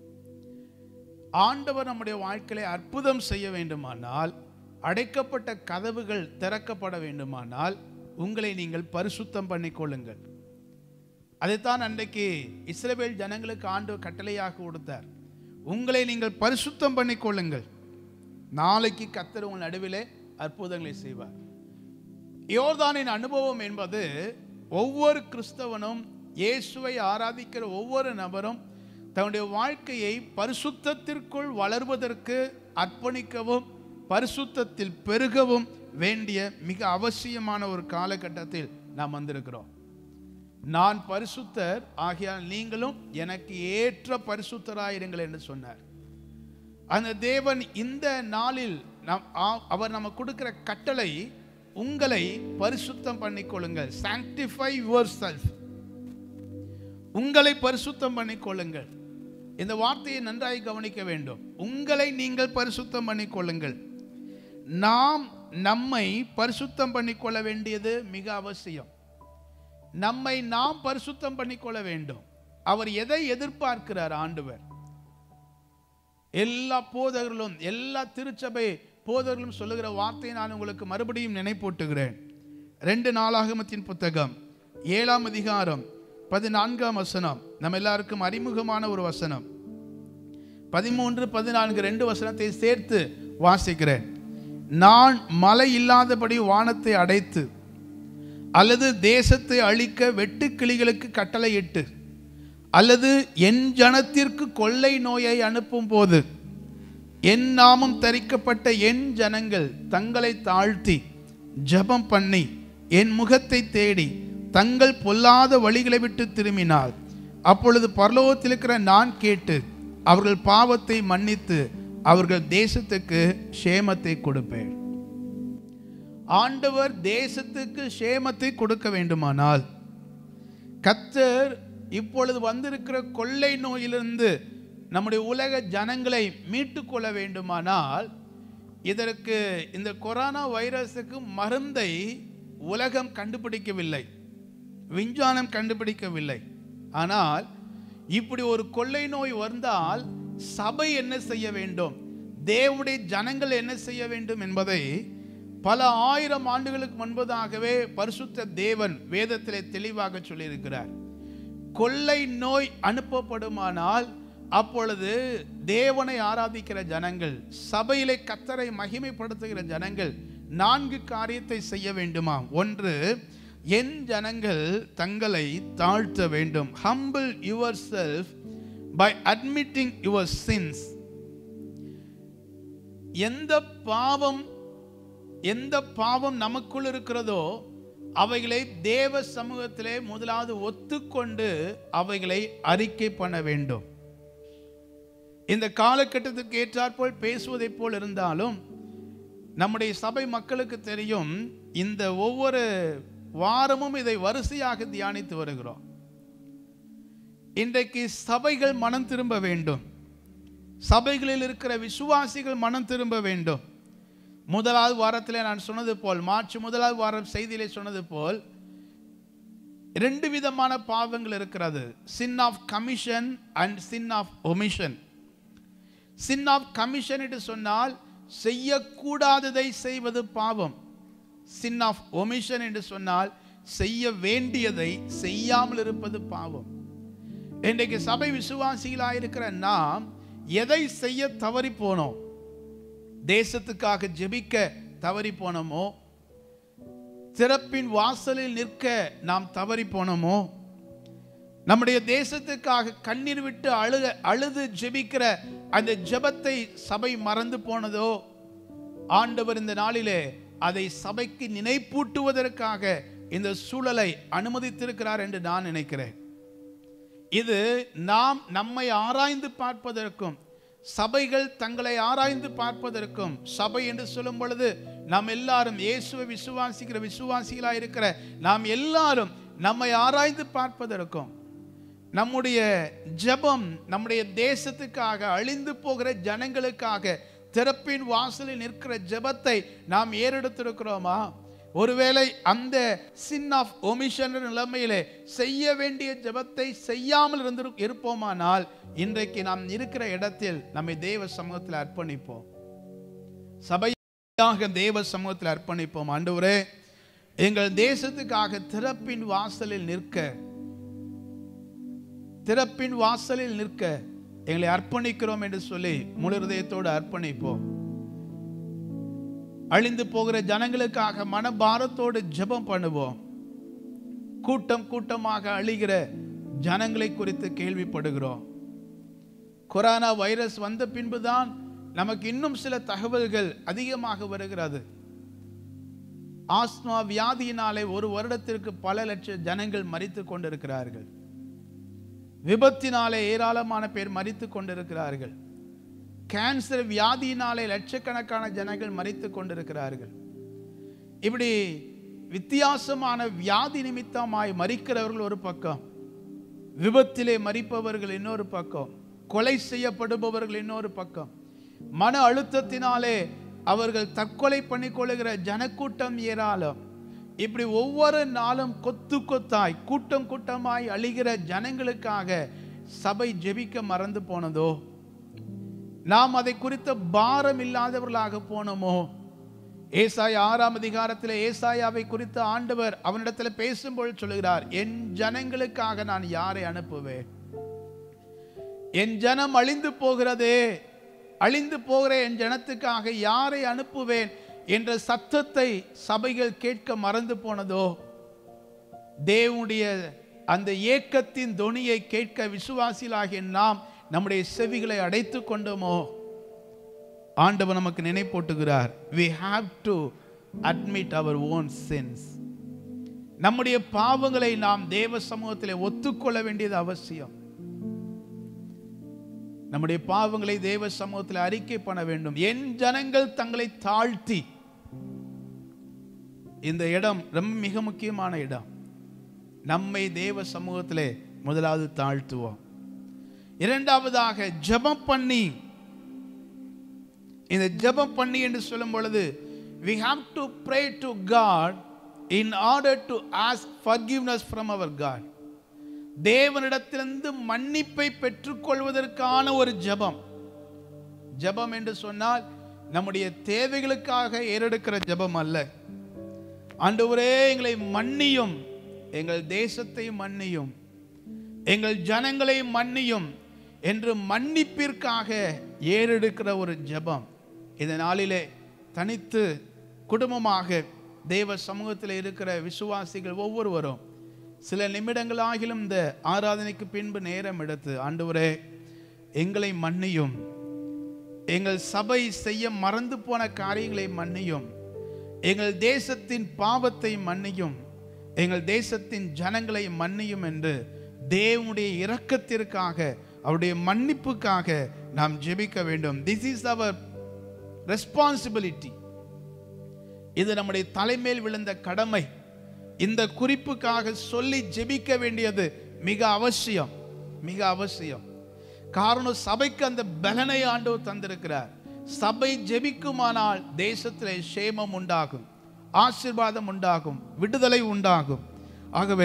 ஆண்டவர் நம்முடைய வாழ்க்கையில அற்புதம் செய்ய வேண்டுமானால் அடைக்கப்பட்ட கதவுகள் திறக்கப்பட வேண்டுமானால் உங்களை நீங்கள் பரிசுத்தம் பண்ணிக்கொள்ளுங்கள் அதைத்தான் அன்றைக்கு இஸ்ரவேல் ஜனங்களுக்கு ஆண்டு கட்டளையாக கொடுத்தார் உங்களை நீங்கள் பரிசுத்தம் பண்ணிக்கொள்ளுங்கள் நாளைக்கு கத்தர் உங்கள் நடுவிலே அற்புதங்களை செய்வார் யோர்தானின் அனுபவம் என்பது ஒவ்வொரு கிறிஸ்தவனும் இயேசுவை ஆராதிக்கிற ஒவ்வொரு நபரும் தன்னுடைய வாழ்க்கையை பரிசுத்தத்திற்குள் வளர்வதற்கு அர்ப்பணிக்கவும் பரிசுத்தத்தில் பெருகவும் வேண்டிய மிக அவசியமான ஒரு காலகட்டத்தில் நாம் வந்திருக்கிறோம் நான் பரிசுத்தர் ஆகையால் நீங்களும் எனக்கு ஏற்ற பரிசுத்தராயிருங்கள் என்று சொன்னார் அந்த தேவன் இந்த நாளில் நம் ஆ- அவர் நம்ம கொடுக்கிற கட்டளை உங்களை பரிசுத்தம் பண்ணிக்கொள்ளுங்கள் சாங்டிஃபை யுவர் செல்ஃப் உங்களை பரிசுத்தம் பண்ணிக்கொள்ளுங்கள் இந்த வார்த்தையை நன்றாய் கவனிக்க வேண்டும் உங்களை நீங்கள் பரிசுத்தம் பண்ணிக்கொள்ளுங்கள் நாம் நம்மை பரிசுத்தம் பண்ணிக்கொள்ள வேண்டியது மிக அவசியம் நம்மை நாம் பரிசுத்தம் பண்ணிக்கொள்ள வேண்டும் அவர் எதை எதிர்பார்க்கிறார் ஆண்டவர் எல்லா போதகர்களும் எல்லா திருச்சபை போதகர்களும் சொல்லுகிற வார்த்தையை நான் உங்களுக்கு மறுபடியும் நினைப்பூட்டுகிறேன் ரெண்டு நாளாகமத்தின் புத்தகம் ஏழாம் அதிகாரம் பதினான்காம் வசனம் நம்ம எல்லாருக்கும் அறிமுகமான ஒரு வசனம் பதிமூன்று பதினான்கு ரெண்டு வசனத்தை சேர்த்து வாசிக்கிறேன் நான் மழை இல்லாதபடி வானத்தை அடைத்து அல்லது தேசத்தை அழிக்க வெட்டுக்கிளிகளுக்கு கட்டளையிட்டு அல்லது என் ஜனத்திற்கு கொள்ளை நோயை அனுப்பும் போது என் நாமம் தரிக்கப்பட்ட என் ஜனங்கள் தங்களை தாழ்த்தி ஜெபம் பண்ணி என் முகத்தை தேடி தங்கள் பொல்லாத வழிகளை விட்டு திரும்பினால் அப்பொழுது பரலோகத்தில் இருக்கிற நான் கேட்டு அவர்கள் பாவத்தை மன்னித்து அவர்கள் தேசத்துக்கு சேமத்தை கொடுப்பேன் ஆண்டவர் தேசத்துக்கு சேமத்தை கொடுக்க வேண்டுமானால் கத்தர் இப்பொழுது வந்திருக்கிற கொள்ளை நோயிலிருந்து நம்முடைய உலக ஜனங்களை மீட்டு கொள்ள வேண்டுமானால் இதற்கு இந்த கொரோனா வைரஸுக்கு மருந்தை உலகம் கண்டுபிடிக்கவில்லை விஞ்ஞானம் கண்டுபிடிக்கவில்லை ஆனால் இப்படி ஒரு கொள்ளை நோய் வந்தால் சபை என்ன செய்ய வேண்டும் தேவனுடைய ஜனங்கள் என்ன செய்ய வேண்டும் என்பதை பல ஆயிரம் ஆண்டுகளுக்கு முன்பதாகவே பரிசுத்த தேவன் வேதத்திலே தெளிவாக சொல்லியிருக்கிறார் கொள்ளை நோய் அனுப்பப்படுமானால் அப்பொழுது தேவனை ஆராதிக்கிற ஜனங்கள் சபையிலே கத்தரை மகிமைப்படுத்துகிற ஜனங்கள் நான்கு காரியத்தை செய்ய வேண்டுமா ஒன்று என் ஜனங்கள் தங்களை தாழ்த்த வேண்டும் humble yourself by admitting your sins எந்த பாவம் எந்த பாவம் நமக்குள் இருக்கிறதோ அவைகளை தேவ சமூகத்திலே முதலாவது ஒத்துக்கொண்டு அவைகளை அறிக்கை பண்ண வேண்டும் இந்த காலகட்டத்துக்கு ஏற்றாற்போல் பேசுவதைப் போல் இருந்தாலும் நம்முடைய சபை மக்களுக்கு தெரியும் இந்த ஒவ்வொரு வாரமும் இதை வரிசையாக தியானித்து வருகிறோம் இன்றைக்கு சபைகள் மனம் திரும்ப வேண்டும் சபைகளில் இருக்கிற விசுவாசிகள் மனம் திரும்ப வேண்டும் முதலாவது வாரத்தில் நான் சொன்னது போல் மார்ச் முதலாவது வாரம் செய்தியிலே சொன்னது போல் ரெண்டு விதமான பாவங்கள் இருக்கிறது sin of commission and sin of omission sin of commission என்று சொன்னால் செய்யக்கூடாததை செய்வது பாவம் சின் ஆஃப் ஒமிஷன் என்று சொன்னால் செய்ய வேண்டியதை செய்யாமல் இருப்பது பாவம் இன்றைக்கு சபை விசுவாசிகளாக இருக்கிற நாம் எதை செய்ய தவறி போனோம் தேசத்துக்காக ஜெபிக்க தவறி போனோமோ திறப்பின் வாசலில் நிற்க நாம் தவறி போனோமோ நம்முடைய தேசத்துக்காக கண்ணீர் விட்டு அழுக அழுது ஜெபிக்கிற அந்த ஜெபத்தை சபை மறந்து போனதோ ஆண்டவர் இந்த நாளிலே அதை சபைக்கு நினைப்பூட்டுவதற்காக இந்த சூழலை அனுமதித்திருக்கிறார் என்று நான் நினைக்கிறேன் இது நாம் நம்மை ஆராய்ந்து பார்ப்பதற்கும் சபைகள் தங்களை ஆராய்ந்து பார்ப்பதற்கும் சபை என்று சொல்லும் பொழுது நாம் எல்லாரும் இயேசுவை விசுவாசிக்கிற விசுவாசிகளாக இருக்கிற நாம் எல்லாரும் நம்மை ஆராய்ந்து பார்ப்பதற்கும் நம்முடைய ஜெபம் நம்முடைய தேசத்துக்காக அழிந்து போகிற ஜனங்களுக்காக திறப்பின் வாசலில் நிற்கிற ஜெபத்தை நாம் ஏறெடுத்திருக்கிறோமா ஒருவேளை அந்த சின் ஆஃப் ஒமிஷன் நிலைமையிலே செய்ய வேண்டிய ஜெபத்தை செய்யாமல் இருந்து இருப்போமானால் இன்றைக்கு நாம் இருக்கிற இடத்தில் நம்மை தேவ சமூகத்தில் அர்ப்பணிப்போம் சபையாக தேவ சமூகத்தில் அர்ப்பணிப்போம் ஆண்டவரே எங்கள் தேசத்துக்காக திறப்பின் வாசலில் நிற்க திறப்பின் வாசலில் நிற்க எங்களை அர்ப்பணிக்கிறோம் என்று சொல்லி முழு இதயத்தோடு அர்ப்பணிப்போம் அழிந்து போகிற ஜனங்களுக்காக மனபாரத்தோடு ஜெபம் பண்ணுவோம் கூட்டம் கூட்டமாக அழிகிற ஜனங்களை குறித்து கேள்விப்படுகிறோம் கொரோனா வைரஸ் வந்த பின்புதான் நமக்கு இன்னும் சில தகவல்கள் அதிகமாக வருகிறது ஆஸ்மா வியாதியினாலே ஒரு வருடத்திற்கு பல லட்சம் ஜனங்கள் மறித்து கொண்டிருக்கிறார்கள் விபத்தினாலே ஏராளமான பேர் மறித்து கொண்டிருக்கிறார்கள் கேன்சர் வியாதியினாலே லட்சக்கணக்கான ஜனங்கள் மறித்து கொண்டிருக்கிறார்கள் இப்படி வித்தியாசமான வியாதி நிமித்தமாய் மறிக்கிறவர்கள் ஒரு பக்கம் விபத்திலே மறிப்பவர்கள் இன்னொரு பக்கம் கொலை செய்யப்படுபவர்கள் இன்னொரு பக்கம் மன அழுத்தத்தினாலே அவர்கள் தற்கொலை பண்ணிக்கொள்ளுகிற ஜனக்கூட்டம் ஏராளம் இப்படி ஒவ்வொரு நாளும் கொத்து கொத்தாய் கூட்டம் கூட்டமாய் அழிகிற ஜனங்களுக்காக சபை ஜெபிக்க மறந்து போனதோ நாம் அதை குறித்த பாரம் இல்லாதவர்களாக போனோமோ ஏசாய் ஆறாம் அதிகாரத்தில் ஏசாயாவை குறித்த ஆண்டவர் அவனிடத்தில் பேசும்போது சொல்லுகிறார் என் ஜனங்களுக்காக நான் யாரை அனுப்புவேன் என் ஜனம் அழிந்து போகிறதே அழிந்து போகிற என் ஜனத்துக்காக யாரை அனுப்புவேன் என்ற சத்தத்தை சபைகள் கேட்க மறந்து போனதோ தேவனுடைய அந்த ஏக்கத்தின் தொனியை கேட்க விசுவாசிகளாகிய நாம் நம்முடைய செவிகளை அடைத்து கொண்டோமோ ஆண்டவர் நமக்கு நினைப்போட்டுகிறார் we have to admit our own sins நம்முடைய பாவங்களை நாம் தேவ சமூகத்திலே ஒத்துக்கொள்ள வேண்டியது அவசியம் நம்முடைய பாவங்களை தேவ சமூகத்தில் அறிக்கை பண்ண வேண்டும் என் ஜனங்கள் தங்களை தாழ்த்தி இந்த இடம் ரொம்ப மிக முக்கியமான இடம் நம்மை தேவ சமூகத்திலே முதலாவது தாழ்த்துவோம் இரண்டாவதாக ஜெபம் பண்ணி இந்த ஜெபம் பண்ணி என்று சொல்லும் பொழுது we have to pray to God in order to ask forgiveness from our God தேவனிடத்திலிருந்து மன்னிப்பை பெற்றுக்கொள்வதற்கான ஒரு ஜெபம் ஜெபம் என்று சொன்னால் நம்முடைய தேவைகளுக்காக ஏறெடுக்கிற ஜெபம் அல்ல ஆண்டவரே எங்களை மன்னியும் எங்கள் தேசத்தை மன்னியும் எங்கள் ஜனங்களை மன்னியும் என்று மன்னிப்பிற்காக ஏறெடுக்கிற ஒரு ஜெபம் இந்த நாளிலே தனித்து குடும்பமாக தேவ சமூகத்தில் இருக்கிற விசுவாசிகள் ஒவ்வொருவரும் சில நிமிடங்களாகிலும் இந்த ஆராதனைக்கு பின்பு நேரம் எடுத்து ஆண்டவரே எங்களை மன்னியும் எங்கள் சபை செய்ய மறந்து போன காரியங்களை மன்னியும் எங்கள் தேசத்தின் பாவத்தை மன்னியும் எங்கள் தேசத்தின் ஜனங்களை மன்னியும் என்று தேவனுடைய இரக்கத்திற்காக அவருடைய மன்னிப்புக்காக நாம் ஜெபிக்க வேண்டும் திஸ் இஸ் அவர் ரெஸ்பான்சிபிலிட்டி இது நம்முடைய தலைமேல் விழுந்த கடமை இந்த குறிப்புக்காக சொல்லி ஜெபிக்க வேண்டியது மிக அவசியம் மிக அவசியம் காரணம் சபைக்கு அந்த பலனை ஆண்டவர் தந்திருக்கிறார் சபை ஜெபிக்குமானால் தேசத்திலே சேமம் உண்டாகும் ஆசீர்வாதம் உண்டாகும் விடுதலை உண்டாகும் ஆகவே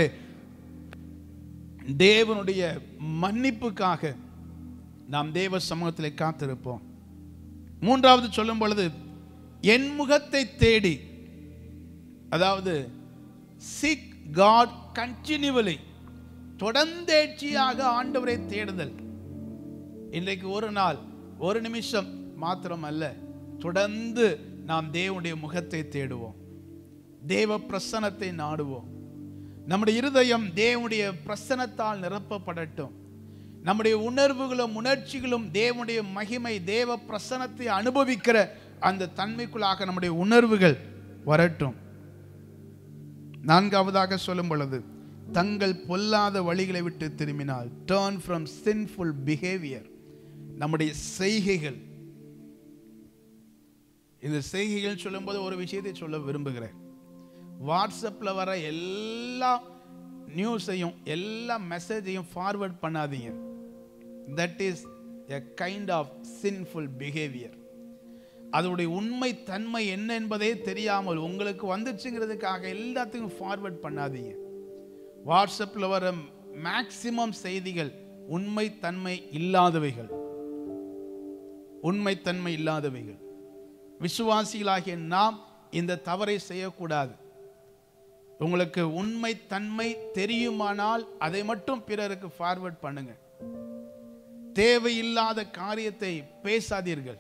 தேவனுடைய மன்னிப்புக்காக நாம் தேவ சமூகத்திலே காத்திருப்போம் மூன்றாவது சொல்லும் பொழுது என் முகத்தை தேடி அதாவது சீக் காட் கண்டினியூவலி தொடர்ந்தேட்சியாக ஆண்டவரை தேடுதல் இன்றைக்கு ஒரு நாள் ஒரு நிமிஷம் மாத்திரம் அல்ல தொடர்ந்து நாம் தேவனுடைய முகத்தை தேடுவோம் தேவ பிரசனத்தை நாடுவோம் நம்முடைய இருதயம் தேவனுடைய பிரசனத்தால் நிரப்பப்படட்டும் நம்முடைய உணர்வுகளும் உணர்ச்சிகளும் தேவனுடைய மகிமை தேவ பிரசனத்தை அனுபவிக்கிற அந்த தன்மைக்குள்ளாக நம்முடைய உணர்வுகள் வரட்டும் நான்காவதாக சொல்லும் பொழுது தங்கள் பொல்லாத வழிகளை விட்டு திரும்பினால் டேர்ன் ஃப்ரம் சின்ஃபுல் பிஹேவியர் நம்முடைய செய்கைகள் இந்த செய்கைகள் சொல்லும்போது ஒரு விஷயத்தை சொல்ல விரும்புகிறேன் வாட்ஸ்அப்பில் வர எல்லா நியூஸையும் எல்லா மெசேஜையும் ஃபார்வர்ட் பண்ணாதீங்க that is a kind of sinful behaviour அதனுடைய உண்மை தன்மை என்ன என்பதே தெரியாமல் உங்களுக்கு வந்துச்சுங்கிறதுக்காக எல்லாத்துக்கும் ஃபார்வர்ட் பண்ணாதீங்க வாட்ஸ்அப்பில் வர மேக்சிமம் செய்திகள் உண்மை தன்மை இல்லாதவைகள் உண்மைத்தன்மை இல்லாதவைகள் விசுவாசிகளாகிய நாம் இந்த தவறை செய்யக்கூடாது உங்களுக்கு உண்மை தன்மை தெரியுமானால் அதை மட்டும் பிறருக்கு ஃபார்வர்ட் பண்ணுங்க தேவையில்லாத காரியத்தை பேசாதீர்கள்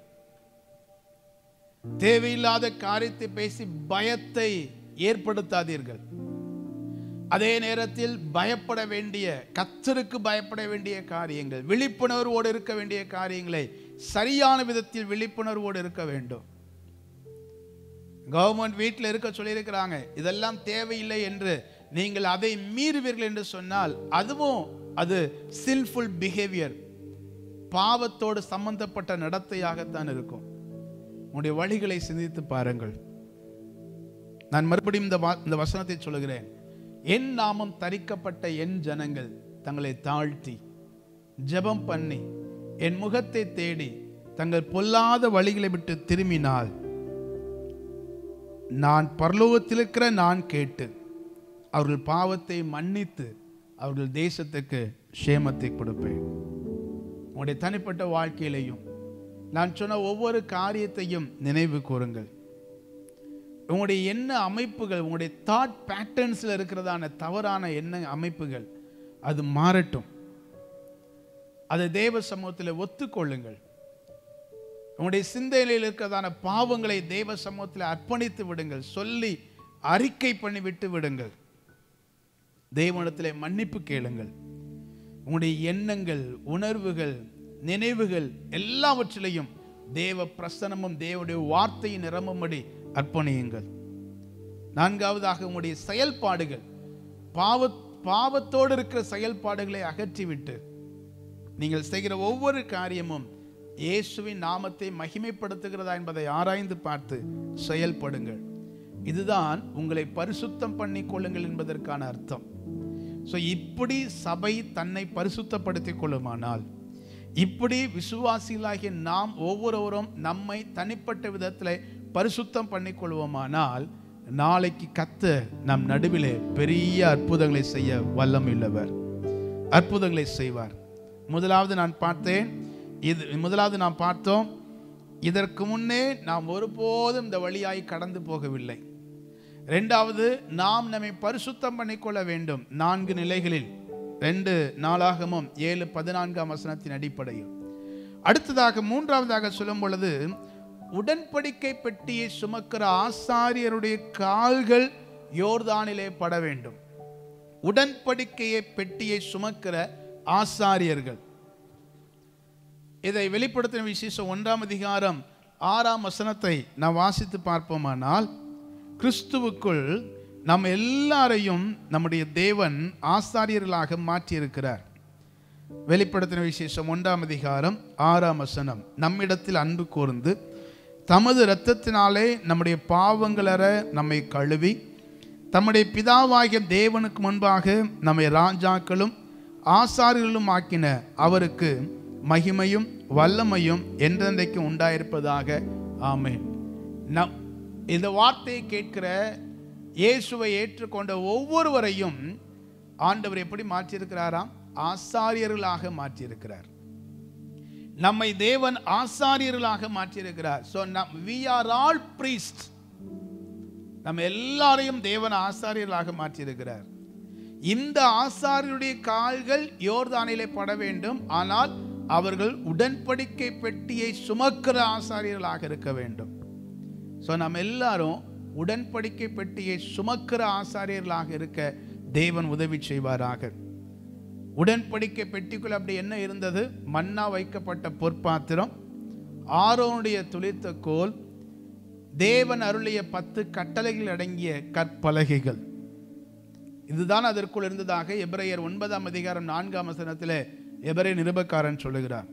தேவையில்லாத காரியத்தை பேசி பயத்தை ஏற்படுத்தாதீர்கள் அதே நேரத்தில் பயப்பட வேண்டிய கத்தருக்கு பயப்பட வேண்டிய காரியங்கள் விழிப்புணர்வோடு இருக்க வேண்டிய காரியங்களை சரியான விதத்தில் விழிப்புணர்வோடு இருக்க வேண்டும் கவர்மெண்ட் வீட்டில் இருக்க சொல்லியிருக்கிறாங்க இதெல்லாம் தேவையில்லை என்று நீங்கள் அதை மீறுவீர்கள் என்று சொன்னால் அதுவும் அது சில்ஃபுல் பிஹேவியர் பாவத்தோடு சம்பந்தப்பட்ட நடத்தையாகத்தான் இருக்கும் உங்களுடைய வழிகளை சிந்தித்து பாருங்கள் நான் மறுபடியும் இந்த வா- இந்த வசனத்தை சொல்லுகிறேன் என் நாமம் தரிக்கப்பட்ட என் ஜனங்கள் தங்களை தாழ்த்தி ஜெபம் பண்ணி என் முகத்தை தேடி தங்கள் பொல்லாத வழிகளை விட்டு திரும்பினால் நான் பரலோகத்தில் இருக்கிற நான் கேட்டு அவர்கள் பாவத்தை மன்னித்து அவர்கள் தேசத்துக்கு க்ஷேமத்தை கொடுப்பேன் உங்களுடைய தனிப்பட்ட வாழ்க்கையிலையும் நான் சொன்ன ஒவ்வொரு காரியத்தையும் நினைவு கூறுங்கள் உங்களுடைய எண்ண அமைப்புகள் உங்களுடைய தாட் பேட்டர்ன்ஸில் இருக்கிறதான தவறான எண்ண அமைப்புகள் அது மாறட்டும் அதை தேவ சமூகத்தில் ஒத்துக்கொள்ளுங்கள் உங்களுடைய சிந்தையில் இருக்கிறதான பாவங்களை தேவ சமூகத்தில் அர்ப்பணித்து விடுங்கள் சொல்லி அறிக்கை பண்ணி விட்டு விடுங்கள் தேவனிடத்திலே மன்னிப்பு கேளுங்கள் உங்களுடைய எண்ணங்கள் உணர்வுகள் நினைவுகள் எல்லாவற்றிலையும் தேவ பிரசனமும் தேவனுடைய வார்த்தையின் நிரம்பும்படி அர்ப்பணியுங்கள் நான்காவதாக உங்களுடைய செயல்பாடுகள் பாவ பாவத்தோடு இருக்கிற செயல்பாடுகளை அகற்றிவிட்டு நீங்கள் செய்கிற ஒவ்வொரு காரியமும் இயேசுவின் நாமத்தை மகிமைப்படுத்துகிறதா என்பதை ஆராய்ந்து பார்த்து செயல்படுங்கள் இதுதான் உங்களை பரிசுத்தம் பண்ணிக் கொள்ளுங்கள் என்பதற்கான அர்த்தம் ஸோ இப்படி சபை தன்னை பரிசுத்தப்படுத்திக் கொள்ளுமானால் இப்படி விசுவாசிகளாகிய நாம் ஒவ்வொருவரும் நம்மை தனிப்பட்ட விதத்தில் பரிசுத்தம் பண்ணிக்கொள்வோமானால் நாளைக்கு கத்த நம் நடுவிலே பெரிய அற்புதங்களை செய்ய வல்லமையுள்ளவர் அற்புதங்களை செய்வார் முதலாவது நான் பார்த்தேன் இது முதலாவது நாம் பார்த்தோம் இதற்கு முன்னே நாம் ஒருபோதும் இந்த வழியாய் கடந்து போகவில்லை ரெண்டாவது நாம் நம்மை பரிசுத்தம் பண்ணிக்கொள்ள வேண்டும் நான்கு நிலைகளில் ரெண்டு நாளாகமும் ஏழு பதினான்காம் வசனத்தின் அடிப்படையில் அடுத்ததாக மூன்றாவதாக சொல்லும் பொழுது உடன்படிக்கை பெட்டியை சுமக்கிற ஆசாரியருடைய கால்கள் யோர்தானிலே பட வேண்டும் உடன்படிக்கையை பெட்டியை சுமக்கிற ஆசாரியர்கள் இதை வெளிப்படுத்தின விசேஷம் ஒன்றாம் அதிகாரம் ஆறாம் வசனத்தை நாம் வாசித்து பார்ப்போமானால் கிறிஸ்துவுக்குள் நம்ம எல்லாரையும் நம்முடைய தேவன் ஆசாரியர்களாக மாற்றியிருக்கிறார் வெளிப்படுத்தின விசேஷம் ஒன்றாம் அதிகாரம் ஆறாம் வசனம் நம்மிடத்தில் அன்பு கூர்ந்து தமது இரத்தத்தினாலே நம்முடைய பாவங்களற நம்மை கழுவி தம்முடைய பிதாவாகிய தேவனுக்கு முன்பாக நம்மை ராஜாக்களும் ஆசாரியர்களும் ஆக்கின அவருக்கு மகிமையும் வல்லமையும் என்றென்றைக்கும் உண்டாயிருப்பதாக ஆமென் நம் இந்த வார்த்தையை கேட்கிற இயேசுவை ஏற்றுக்கொண்ட ஒவ்வொருவரையும் ஆண்டவர் எப்படி மாற்றியிருக்கிறாராம் ஆசாரியர்களாக மாற்றியிருக்கிறார் நம்மை தேவன் ஆசாரியர்களாக மாற்றியிருக்கிறார் ஸோ நம் வி ஆர் ஆல் பிரீஸ்ட் நம்ம எல்லாரையும் தேவன் ஆசாரியர்களாக மாற்றியிருக்கிறார் இந்த ஆசாரியருடைய கால்கள் யோர்தானிலே பட வேண்டும் ஆனால் அவர்கள் உடன்படிக்கை பெட்டியை சுமக்கிற ஆசாரியர்களாக இருக்க வேண்டும் ஸோ நம்ம எல்லாரும் உடன்படிக்கை பெட்டியை சுமக்கிற ஆசாரியர்களாக இருக்க தேவன் உதவி செய்வாராக உடன்படிக்கை பெட்டிக்குள் அப்படி என்ன இருந்தது மண்ணா வைக்கப்பட்ட பொற்பாத்திரம் ஆரோனுடைய துளித்த கோல் தேவன் அருளிய பத்து கட்டளைகள் அடங்கிய கற்பலகைகள் இதுதான் அதற்குள் இருந்ததாக எபிரேயர் ஒன்பதாம் அதிகாரம் நான்காம் வசனத்தில் எபிரே நிருபக்காரன் சொல்லுகிறார்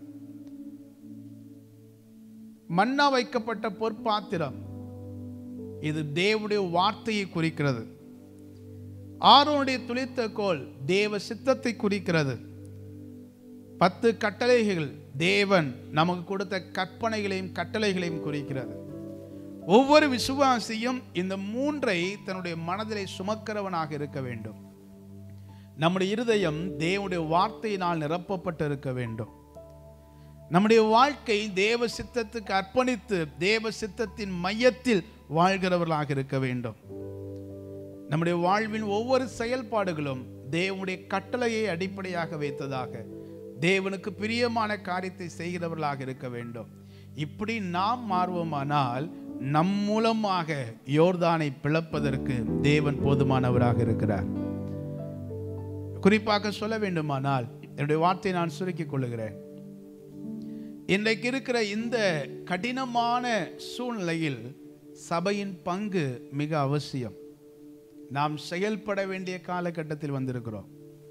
மண்ணா வைக்கப்பட்ட பொற்பாத்திரம் இது தேவனுடைய வார்த்தையை குறிக்கிறது ஆரோனுடைய துளித்த கோல் தேவ சித்தத்தை குறிக்கிறது பத்து கட்டளைகள் தேவன் நமக்கு கொடுத்த கற்பனைகளையும் கட்டளைகளையும் குறிக்கிறது ஒவ்வொரு விசுவாசியும் இந்த மூன்றை தன்னுடைய மனதிலே சுமக்கிறவனாக இருக்க வேண்டும் நம்முடைய இருதயம் தேவனுடைய வார்த்தையினால் நிரப்பப்பட்டு இருக்க வேண்டும் நம்முடைய வாழ்க்கை தேவ சித்தத்துக்கு அர்ப்பணித்து தேவ சித்தத்தின் மையத்தில் வாழ்கிறவர்களாக இருக்க வேண்டும் நம்முடைய வாழ்வின் ஒவ்வொரு செயல்பாடுகளும் தேவனுடைய கட்டளையை அடிப்படையாக வைத்ததாக தேவனுக்கு பிரியமான காரியத்தை செய்கிறவர்களாக இருக்க வேண்டும் இப்படி நாம் மாறுவோமானால் நம் மூலமாக யோர்தானை பிளப்பதற்கு தேவன் போதுமானவராக இருக்கிறார் குறிப்பாக சொல்ல வேண்டுமானால் என்னுடைய வார்த்தையை நான் சுருக்கிக் கொள்ளுகிறேன் இன்றைக்கு இருக்கிற இந்த கடினமான சூழ்நிலையில் சபையின் பங்கு மிக அவசியம் நாம் செயல்பட வேண்டிய காலகட்டத்தில் வந்திருக்கிறோம்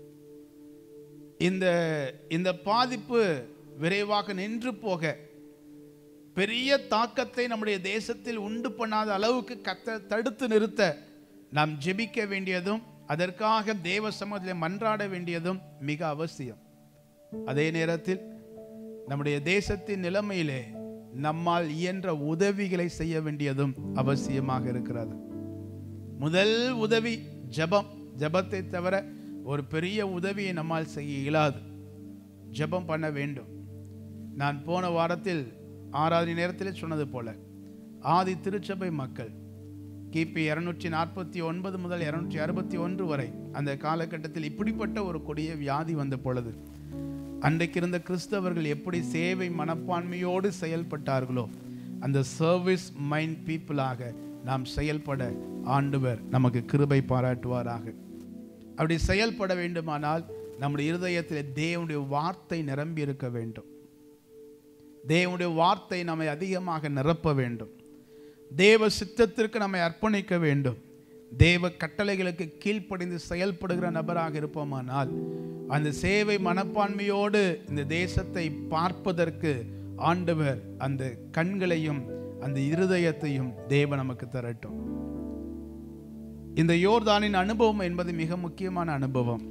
இந்த இந்த பாதிப்பு விரைவாக நின்று போக பெரிய தாக்கத்தை நம்முடைய தேசத்தில் உண்டு பண்ணாத அளவுக்கு கத்த தடுத்து நிறுத்த நாம் ஜெபிக்க வேண்டியதும் அதற்காக தேவ சமூகத்தில் மன்றாட வேண்டியதும் மிக அவசியம் அதே நேரத்தில் நம்முடைய தேசத்தின் நிலைமையிலே நம்மால் இயன்ற உதவிகளை செய்ய வேண்டியதும் அவசியமாக இருக்கிறது முதல் உதவி ஜெபம் ஜெபத்தை தவிர ஒரு பெரிய உதவியை நம்மால் செய்ய இயலாது ஜெபம் பண்ண வேண்டும் நான் போன வாரத்தில் ஆறாவது நேரத்தில் சொன்னது போல ஆதி திருச்சபை மக்கள் கிபி இருநூற்றி நாற்பத்தி ஒன்பது முதல் இருநூற்றி அறுபத்தி ஒன்று வரை அந்த காலகட்டத்தில் இப்படிப்பட்ட ஒரு கொடிய வியாதி வந்த பொழுது அன்றைக்கு இருந்த கிறிஸ்தவர்கள் எப்படி சேவை மனப்பான்மையோடு செயல்பட்டார்களோ அந்த சர்வீஸ் மைண்ட் பீப்புளாக நாம் செயல்பட ஆண்டவர் நமக்கு கிருபை பாராட்டுவாராக அப்படி செயல்பட வேண்டுமானால் நம்முடைய இருதயத்தில் தேவனுடைய வார்த்தை நிரம்பி இருக்க வேண்டும் தேவனுடைய வார்த்தை நம்மை அதிகமாக நிரப்ப வேண்டும் தேவ சித்தத்திற்கு நம்மை அர்ப்பணிக்க வேண்டும் தேவ கட்டளைகளுக்கு கீழ்ப்படிந்து செயல்படுகிற நபராக இருப்போமானால் அந்த சேவை மனப்பான்மையோடு இந்த தேசத்தை பார்ப்பதற்கு ஆண்டவர் அந்த கண்களையும் அந்த இருதயத்தையும் தேவ நமக்கு தரட்டும் இந்த யோர்தானின் அனுபவம் என்பது மிக முக்கியமான அனுபவம்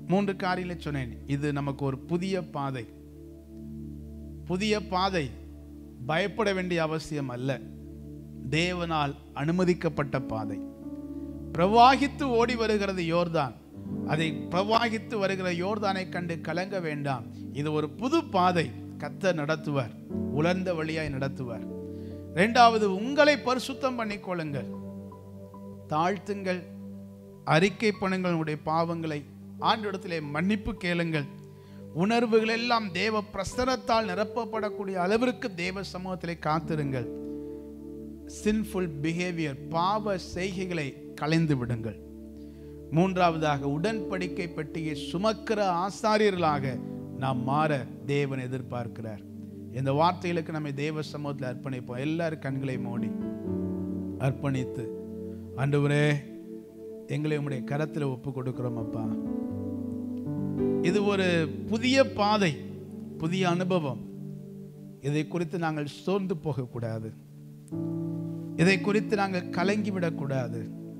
மூன்று காரியங்களை சொன்னேன் இது நமக்கு ஒரு புதிய பாதை புதிய பாதை பயப்பட வேண்டிய அவசியம் அல்ல தேவனால் அனுமதிக்கப்பட்ட பாதை பிரவாகித்து ஓடி வருகிறது யோர்தான் அதை பிரவாகித்து வருகிற யோர்தானை கண்டு கலங்க வேண்டாம் இது ஒரு புது பாதை கத்த நடத்துவார் உலர்ந்த வழியாய் நடத்துவார் இரண்டாவது உங்களை பரிசுத்தம் பண்ணிக்கொள்ளுங்கள் தாழ்த்துங்கள் அறிக்கை பண்ணுங்கள் உங்களுடைய பாவங்களை ஆண்டிடத்திலே மன்னிப்பு கேளுங்கள் உணர்வுகள் எல்லாம் தேவ பிரசனத்தால் நிரப்பப்படக்கூடிய அளவிற்கு தேவ சமூகத்திலே காத்திருங்கள் சின்ஃபுல் பிஹேவியர் பாவ செய்கைகளை கலைந்து விடுங்கள் மூன்றாவதாக உடன்படிக்கை பெட்டியை சுமக்கிற ஆசாரியர்களாக நாம் மாற தேவன் எதிர்பார்க்கிறார் இந்த வார்த்தைகளுக்கு நம்ம தேவ சமூகத்தில் அர்ப்பணிப்போம் எல்லாரும் கண்களை மூடி அர்ப்பணித்து ஆண்டவரே எங்களை உம்முடைய கரத்தில் ஒப்பு கொடுக்கிறோம் அப்பா இது ஒரு புதிய பாதை புதிய அனுபவம் இதை குறித்து நாங்கள் சோர்ந்து போகக்கூடாது இதை குறித்து நாங்கள் கலங்கி விடக்கூடாது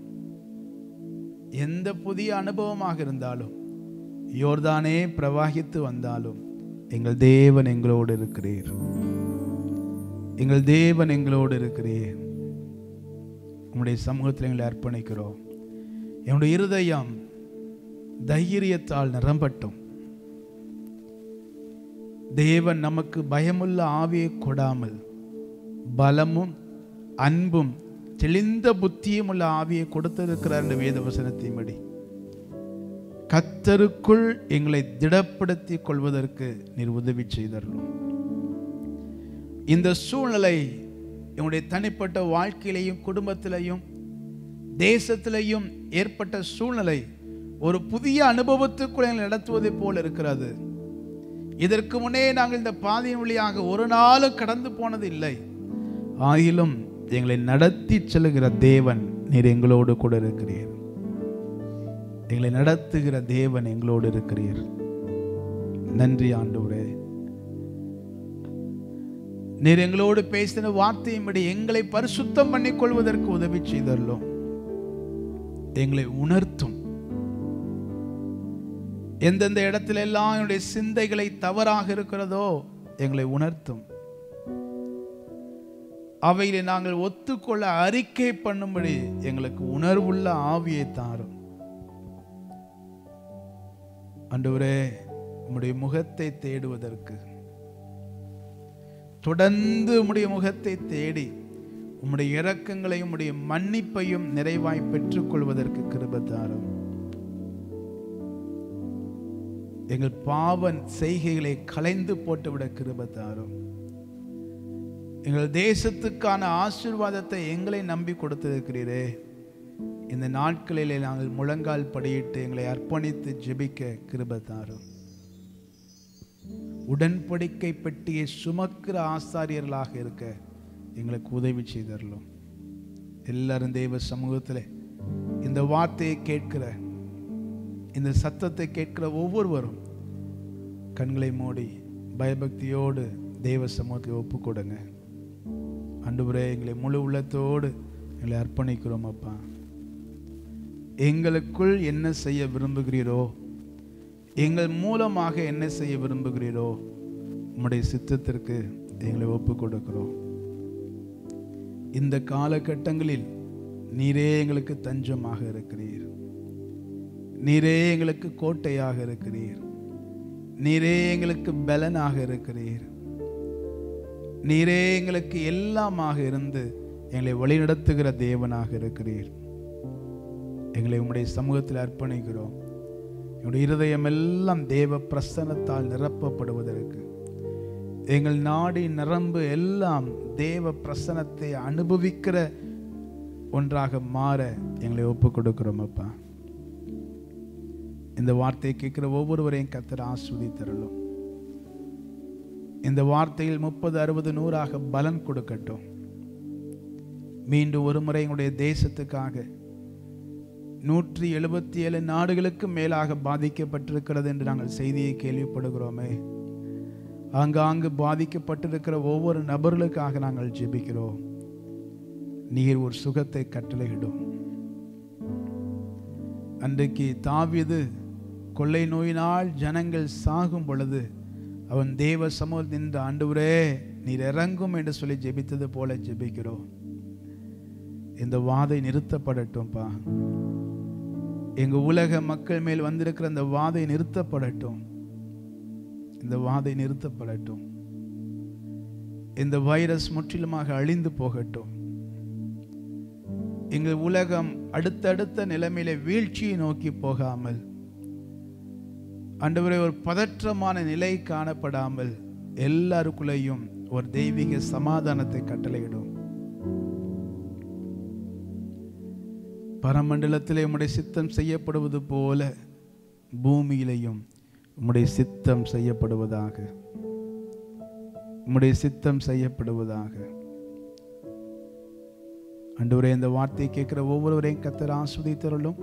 எந்த புதிய அனுபவமாக இருந்தாலும் யோர்தானே பிரவாகித்து வந்தாலும் எங்கள் தேவன் எங்களோடு இருக்கிறீர் எங்கள் தேவன் எங்களோடு இருக்கிறீர் உம்முடைய சமூகத்தில் எங்களை அர்ப்பணிக்கிறோம் என்னுடைய இருதயம் தைரியத்தால் நிரம்பட்டும் தேவன் நமக்கு பயமுள்ள ஆவியை கொடாமல் பலமும் அன்பும் தெளிந்த புத்தியும் உள்ள ஆவியை கொடுத்திருக்கிறார் என்ற வேத வசனத்தின்படி கத்தருக்குள் எங்களை திடப்படுத்திக் கொள்வதற்கு நீர் உதவி செய்தரணும் இந்த சூழ்நிலை என்னுடைய தனிப்பட்ட வாழ்க்கையிலையும் குடும்பத்திலையும் தேசத்திலையும் ஏற்பட்ட சூழ்நிலை ஒரு புதிய அனுபவத்துக்குள் எங்களை நடத்துவதைப் போல் இருக்கிறது இதற்கு முன்னே நாங்கள் இந்த பாதையின் வழியாக ஒரு நாளும் கடந்து போனது இல்லை ஆகிலும் எங்களை நடத்தி செல்லுகிற தேவன் நீர் எங்களோடு கூட இருக்கிறீர் எங்களை நடத்துகிற தேவன் எங்களோடு இருக்கிறீர் நன்றி ஆண்டவரே நீர் எங்களோடு பேசின வார்த்தையின்படி எங்களை பரிசுத்தம் பண்ணிக் கொள்வதற்கு உதவி செய்தரலும் எங்களை உணர்த்தும் எந்தெந்த இடத்துல எல்லாம் என்னுடைய சிந்தைகளை தவறாக இருக்கிறதோ எங்களை உணர்த்தும் அவைகளை நாங்கள் ஒத்துக்கொள்ள அறிக்கை பண்ணும்படி எங்களுக்கு உணர்வுள்ள ஆவியை தாரும் அன்றுவரே உம்முடைய முகத்தை தேடுவதற்கு தொடர்ந்து உம்முடைய முகத்தை தேடி உம்முடைய இரக்கங்களையும் உம்முடைய மன்னிப்பையும் நிறைவாய் பெற்றுக்கொள்வதற்கு கிருபை தாரும் எங்கள் பாவன் செய்கைகளை கலைந்து போட்டுவிட கிருபை தாரும் எங்கள் தேசத்துக்கான ஆசீர்வாதத்தை எங்களை நம்பி கொடுத்திருக்கிறீரே இந்த நாட்களிலே நாங்கள் முழங்கால் படியிட்டு எங்களை அர்ப்பணித்து ஜெபிக்க கிருபை தாரும் உடன்படிக்கை பெட்டியை சுமக்கிற ஆசாரியர்களாக இருக்க எங்களுக்கு உதவி செய்தரலும் எல்லாரும் தெய்வ சமூகத்தில் இந்த வார்த்தையை கேட்கிற இந்த சத்தத்தை கேட்கிற ஒவ்வொருவரும் கண்களை மூடி பயபக்தியோடு தெய்வ சமூகத்தை ஒப்பு கொடுங்க அன்றுவரே எங்களை முழு உள்ளத்தோடு எங்களை அர்ப்பணிக்கிறோம் அப்பா எங்களுக்குள் என்ன செய்ய விரும்புகிறீரோ எங்கள் மூலமாக என்ன செய்ய விரும்புகிறீரோ உம்முடைய சித்தத்திற்கு எங்களை ஒப்பு கொடுக்கிறோம் இந்த காலகட்டங்களில் நீரே எங்களுக்கு தஞ்சமாக இருக்கிறீர் நீரே எங்களுக்கு கோட்டையாக இருக்கிறீர் நீரே எங்களுக்கு பலனாக இருக்கிறீர் நீரே எங்களுக்கு எல்லாமாக இருந்து எங்களை வழிநடத்துகிற தேவனாக இருக்கிறீர் எங்களை உம்முடைய சமூகத்தில் அர்ப்பணிக்கிறோம் என்னுடைய இருதயம் எல்லாம் தேவ பிரசன்னத்தால் நிரப்பப்படுவதற்கு எங்கள் நாடி நரம்பு எல்லாம் தேவ பிரசனத்தை அனுபவிக்கிற ஒன்றாக மாற எங்களை ஒப்பு கொடுக்கிறோம் அப்பா இந்த வார்த்தையை கேட்கிற ஒவ்வொருவரையும் கத்தர் ஆஸ்வதித்தரலும் இந்த வார்த்தையில் முப்பது அறுபது நூறாக பலன் கொடுக்கட்டும் மீண்டும் ஒரு முறை எங்களுடைய தேசத்துக்காக நூற்றி எழுபத்தி ஏழு நாடுகளுக்கு மேலாக பாதிக்கப்பட்டிருக்கிறது என்று நாங்கள் செய்தியை கேள்விப்படுகிறோமே ஆங்காங்கு பாதிக்கப்பட்டிருக்கிற ஒவ்வொரு நபர்களுக்காக நாங்கள் ஜெபிக்கிறோம் நீர் ஒரு சுகத்தை கட்டளையிடும் அன்றைக்கு தாவியது கொள்ளை நோயினால் ஜனங்கள் சாகும் பொழுது அவன் தேவ சமூகத்தில் நின்ற ஆண்டவரே நீர் இறங்கும் என்று சொல்லி ஜெபித்தது போல ஜெபிக்கிறோம் இந்த வாதை நிறுத்தப்படட்டும்பா எங்க உலக மக்கள் மேல் வந்திருக்கிற இந்த வாதை நிறுத்தப்படட்டும் இந்த வாதை நிறுத்தப்படட்டும் இந்த வைரஸ் முற்றிலுமாக அழிந்து போகட்டும் எங்கள் உலகம் அடுத்தடுத்த நிலைமையில வீழ்ச்சியை நோக்கி போகாமல் ஆண்டவரே ஒரு பதற்றமான நிலை காணப்படாமல் எல்லாருக்குள்ளேயும் ஒரு தெய்வீக சமாதானத்தை கட்டளையிடும் பரமண்டலத்திலே உம்முடைய சித்தம் செய்யப்படுவது போல பூமியிலையும் உம்முடைய சித்தம் செய்யப்படுவதாக உம்முடைய சித்தம் செய்யப்படுவதாக அன்றுவரே இந்த வார்த்தையை கேட்கிற ஒவ்வொருவரையும் கத்தர் ஆஸ்வதித்தருளும்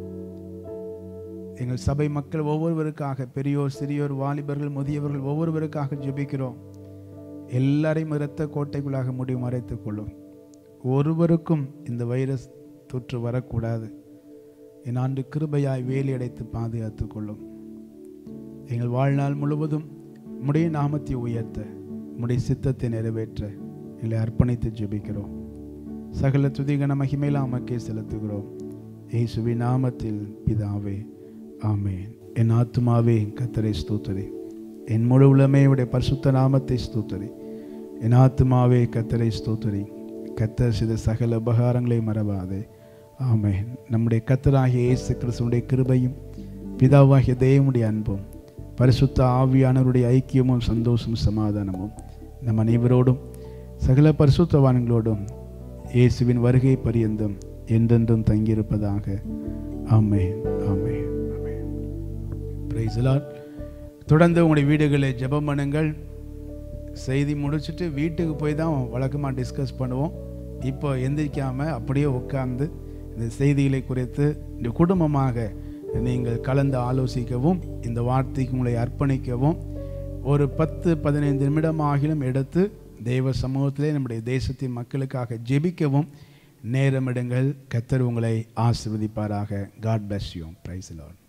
எங்கள் சபை மக்கள் ஒவ்வொருவருக்காக பெரியோர் சிறியோர் வாலிபர்கள் முதியவர்கள் ஒவ்வொருவருக்காக ஜெபிக்கிறோம் எல்லாரையும் இரத்த கோட்டைக்குள்ளாக முடிவு மறைத்துக் கொள்ளும் ஒருவருக்கும் இந்த வைரஸ் தொற்று வரக்கூடாது என் ஆண்டு கிருபையாய் வேலி அடைத்து பாதுகாத்துக் கொள்ளும் எங்கள் வாழ்நாள் முழுவதும் உம்முடைய நாமத்தை உயர்த்த உம்முடைய சித்தத்தை நிறைவேற்ற எங்களை அர்ப்பணித்து ஜெபிக்கிறோம் சகல துதிகன மகிமையில அமக்கே செலுத்துகிறோம் இயேசுவின் நாமத்தில் பிதாவே ஆமென் என் ஆத்துமாவே கத்தரை ஸ்தூத்தரி என் முழு உலமே உடைய பரிசுத்த நாமத்தை ஸ்தூத்தரி என் ஆத்துமாவே கத்தரை ஸ்தூத்தரி கத்தர் செய்த சகல உபகாரங்களை மறவாதே ஆமென் நம்முடைய கத்தராகிய இயேசு கிறிஸ்துடைய கிருபையும் பிதாவாகிய தேவனுடைய அன்பும் பரிசுத்த ஆவியானவருடைய ஐக்கியமும் சந்தோஷமும் சமாதானமும் நம் அனைவரோடும் சகல பரிசுத்தவான்களோடும் இயேசுவின் வருகை பரியந்தம் என்றென்றும் தங்கியிருப்பதாக ஆமென் ஆமென் ஆமென் Praise the Lord. தொடர்ந்து உங்களுடைய வீடுகளில் ஜெபம் பண்ணுங்கள் செய்தி முடிச்சுட்டு வீட்டுக்கு போய் தான் வழக்கமாக டிஸ்கஸ் பண்ணுவோம் இப்போ எந்திரிக்காமல் அப்படியே உட்கார்ந்து இந்த செய்திகளை குறித்து இந்த குடும்பமாக நீங்கள் கலந்து ஆலோசிக்கவும் இந்த வார்த்தைக்கு உங்களை அர்ப்பணிக்கவும் ஒரு பத்து பதினைந்து நிமிடம் ஆகிலும் எடுத்து தெய்வ சமூகத்திலே நம்முடைய தேசத்தின் மக்களுக்காக ஜெபிக்கவும் நேரமிடுங்கள் கத்தர் உங்களை ஆசிர்வதிப்பாராக God bless you praise Lord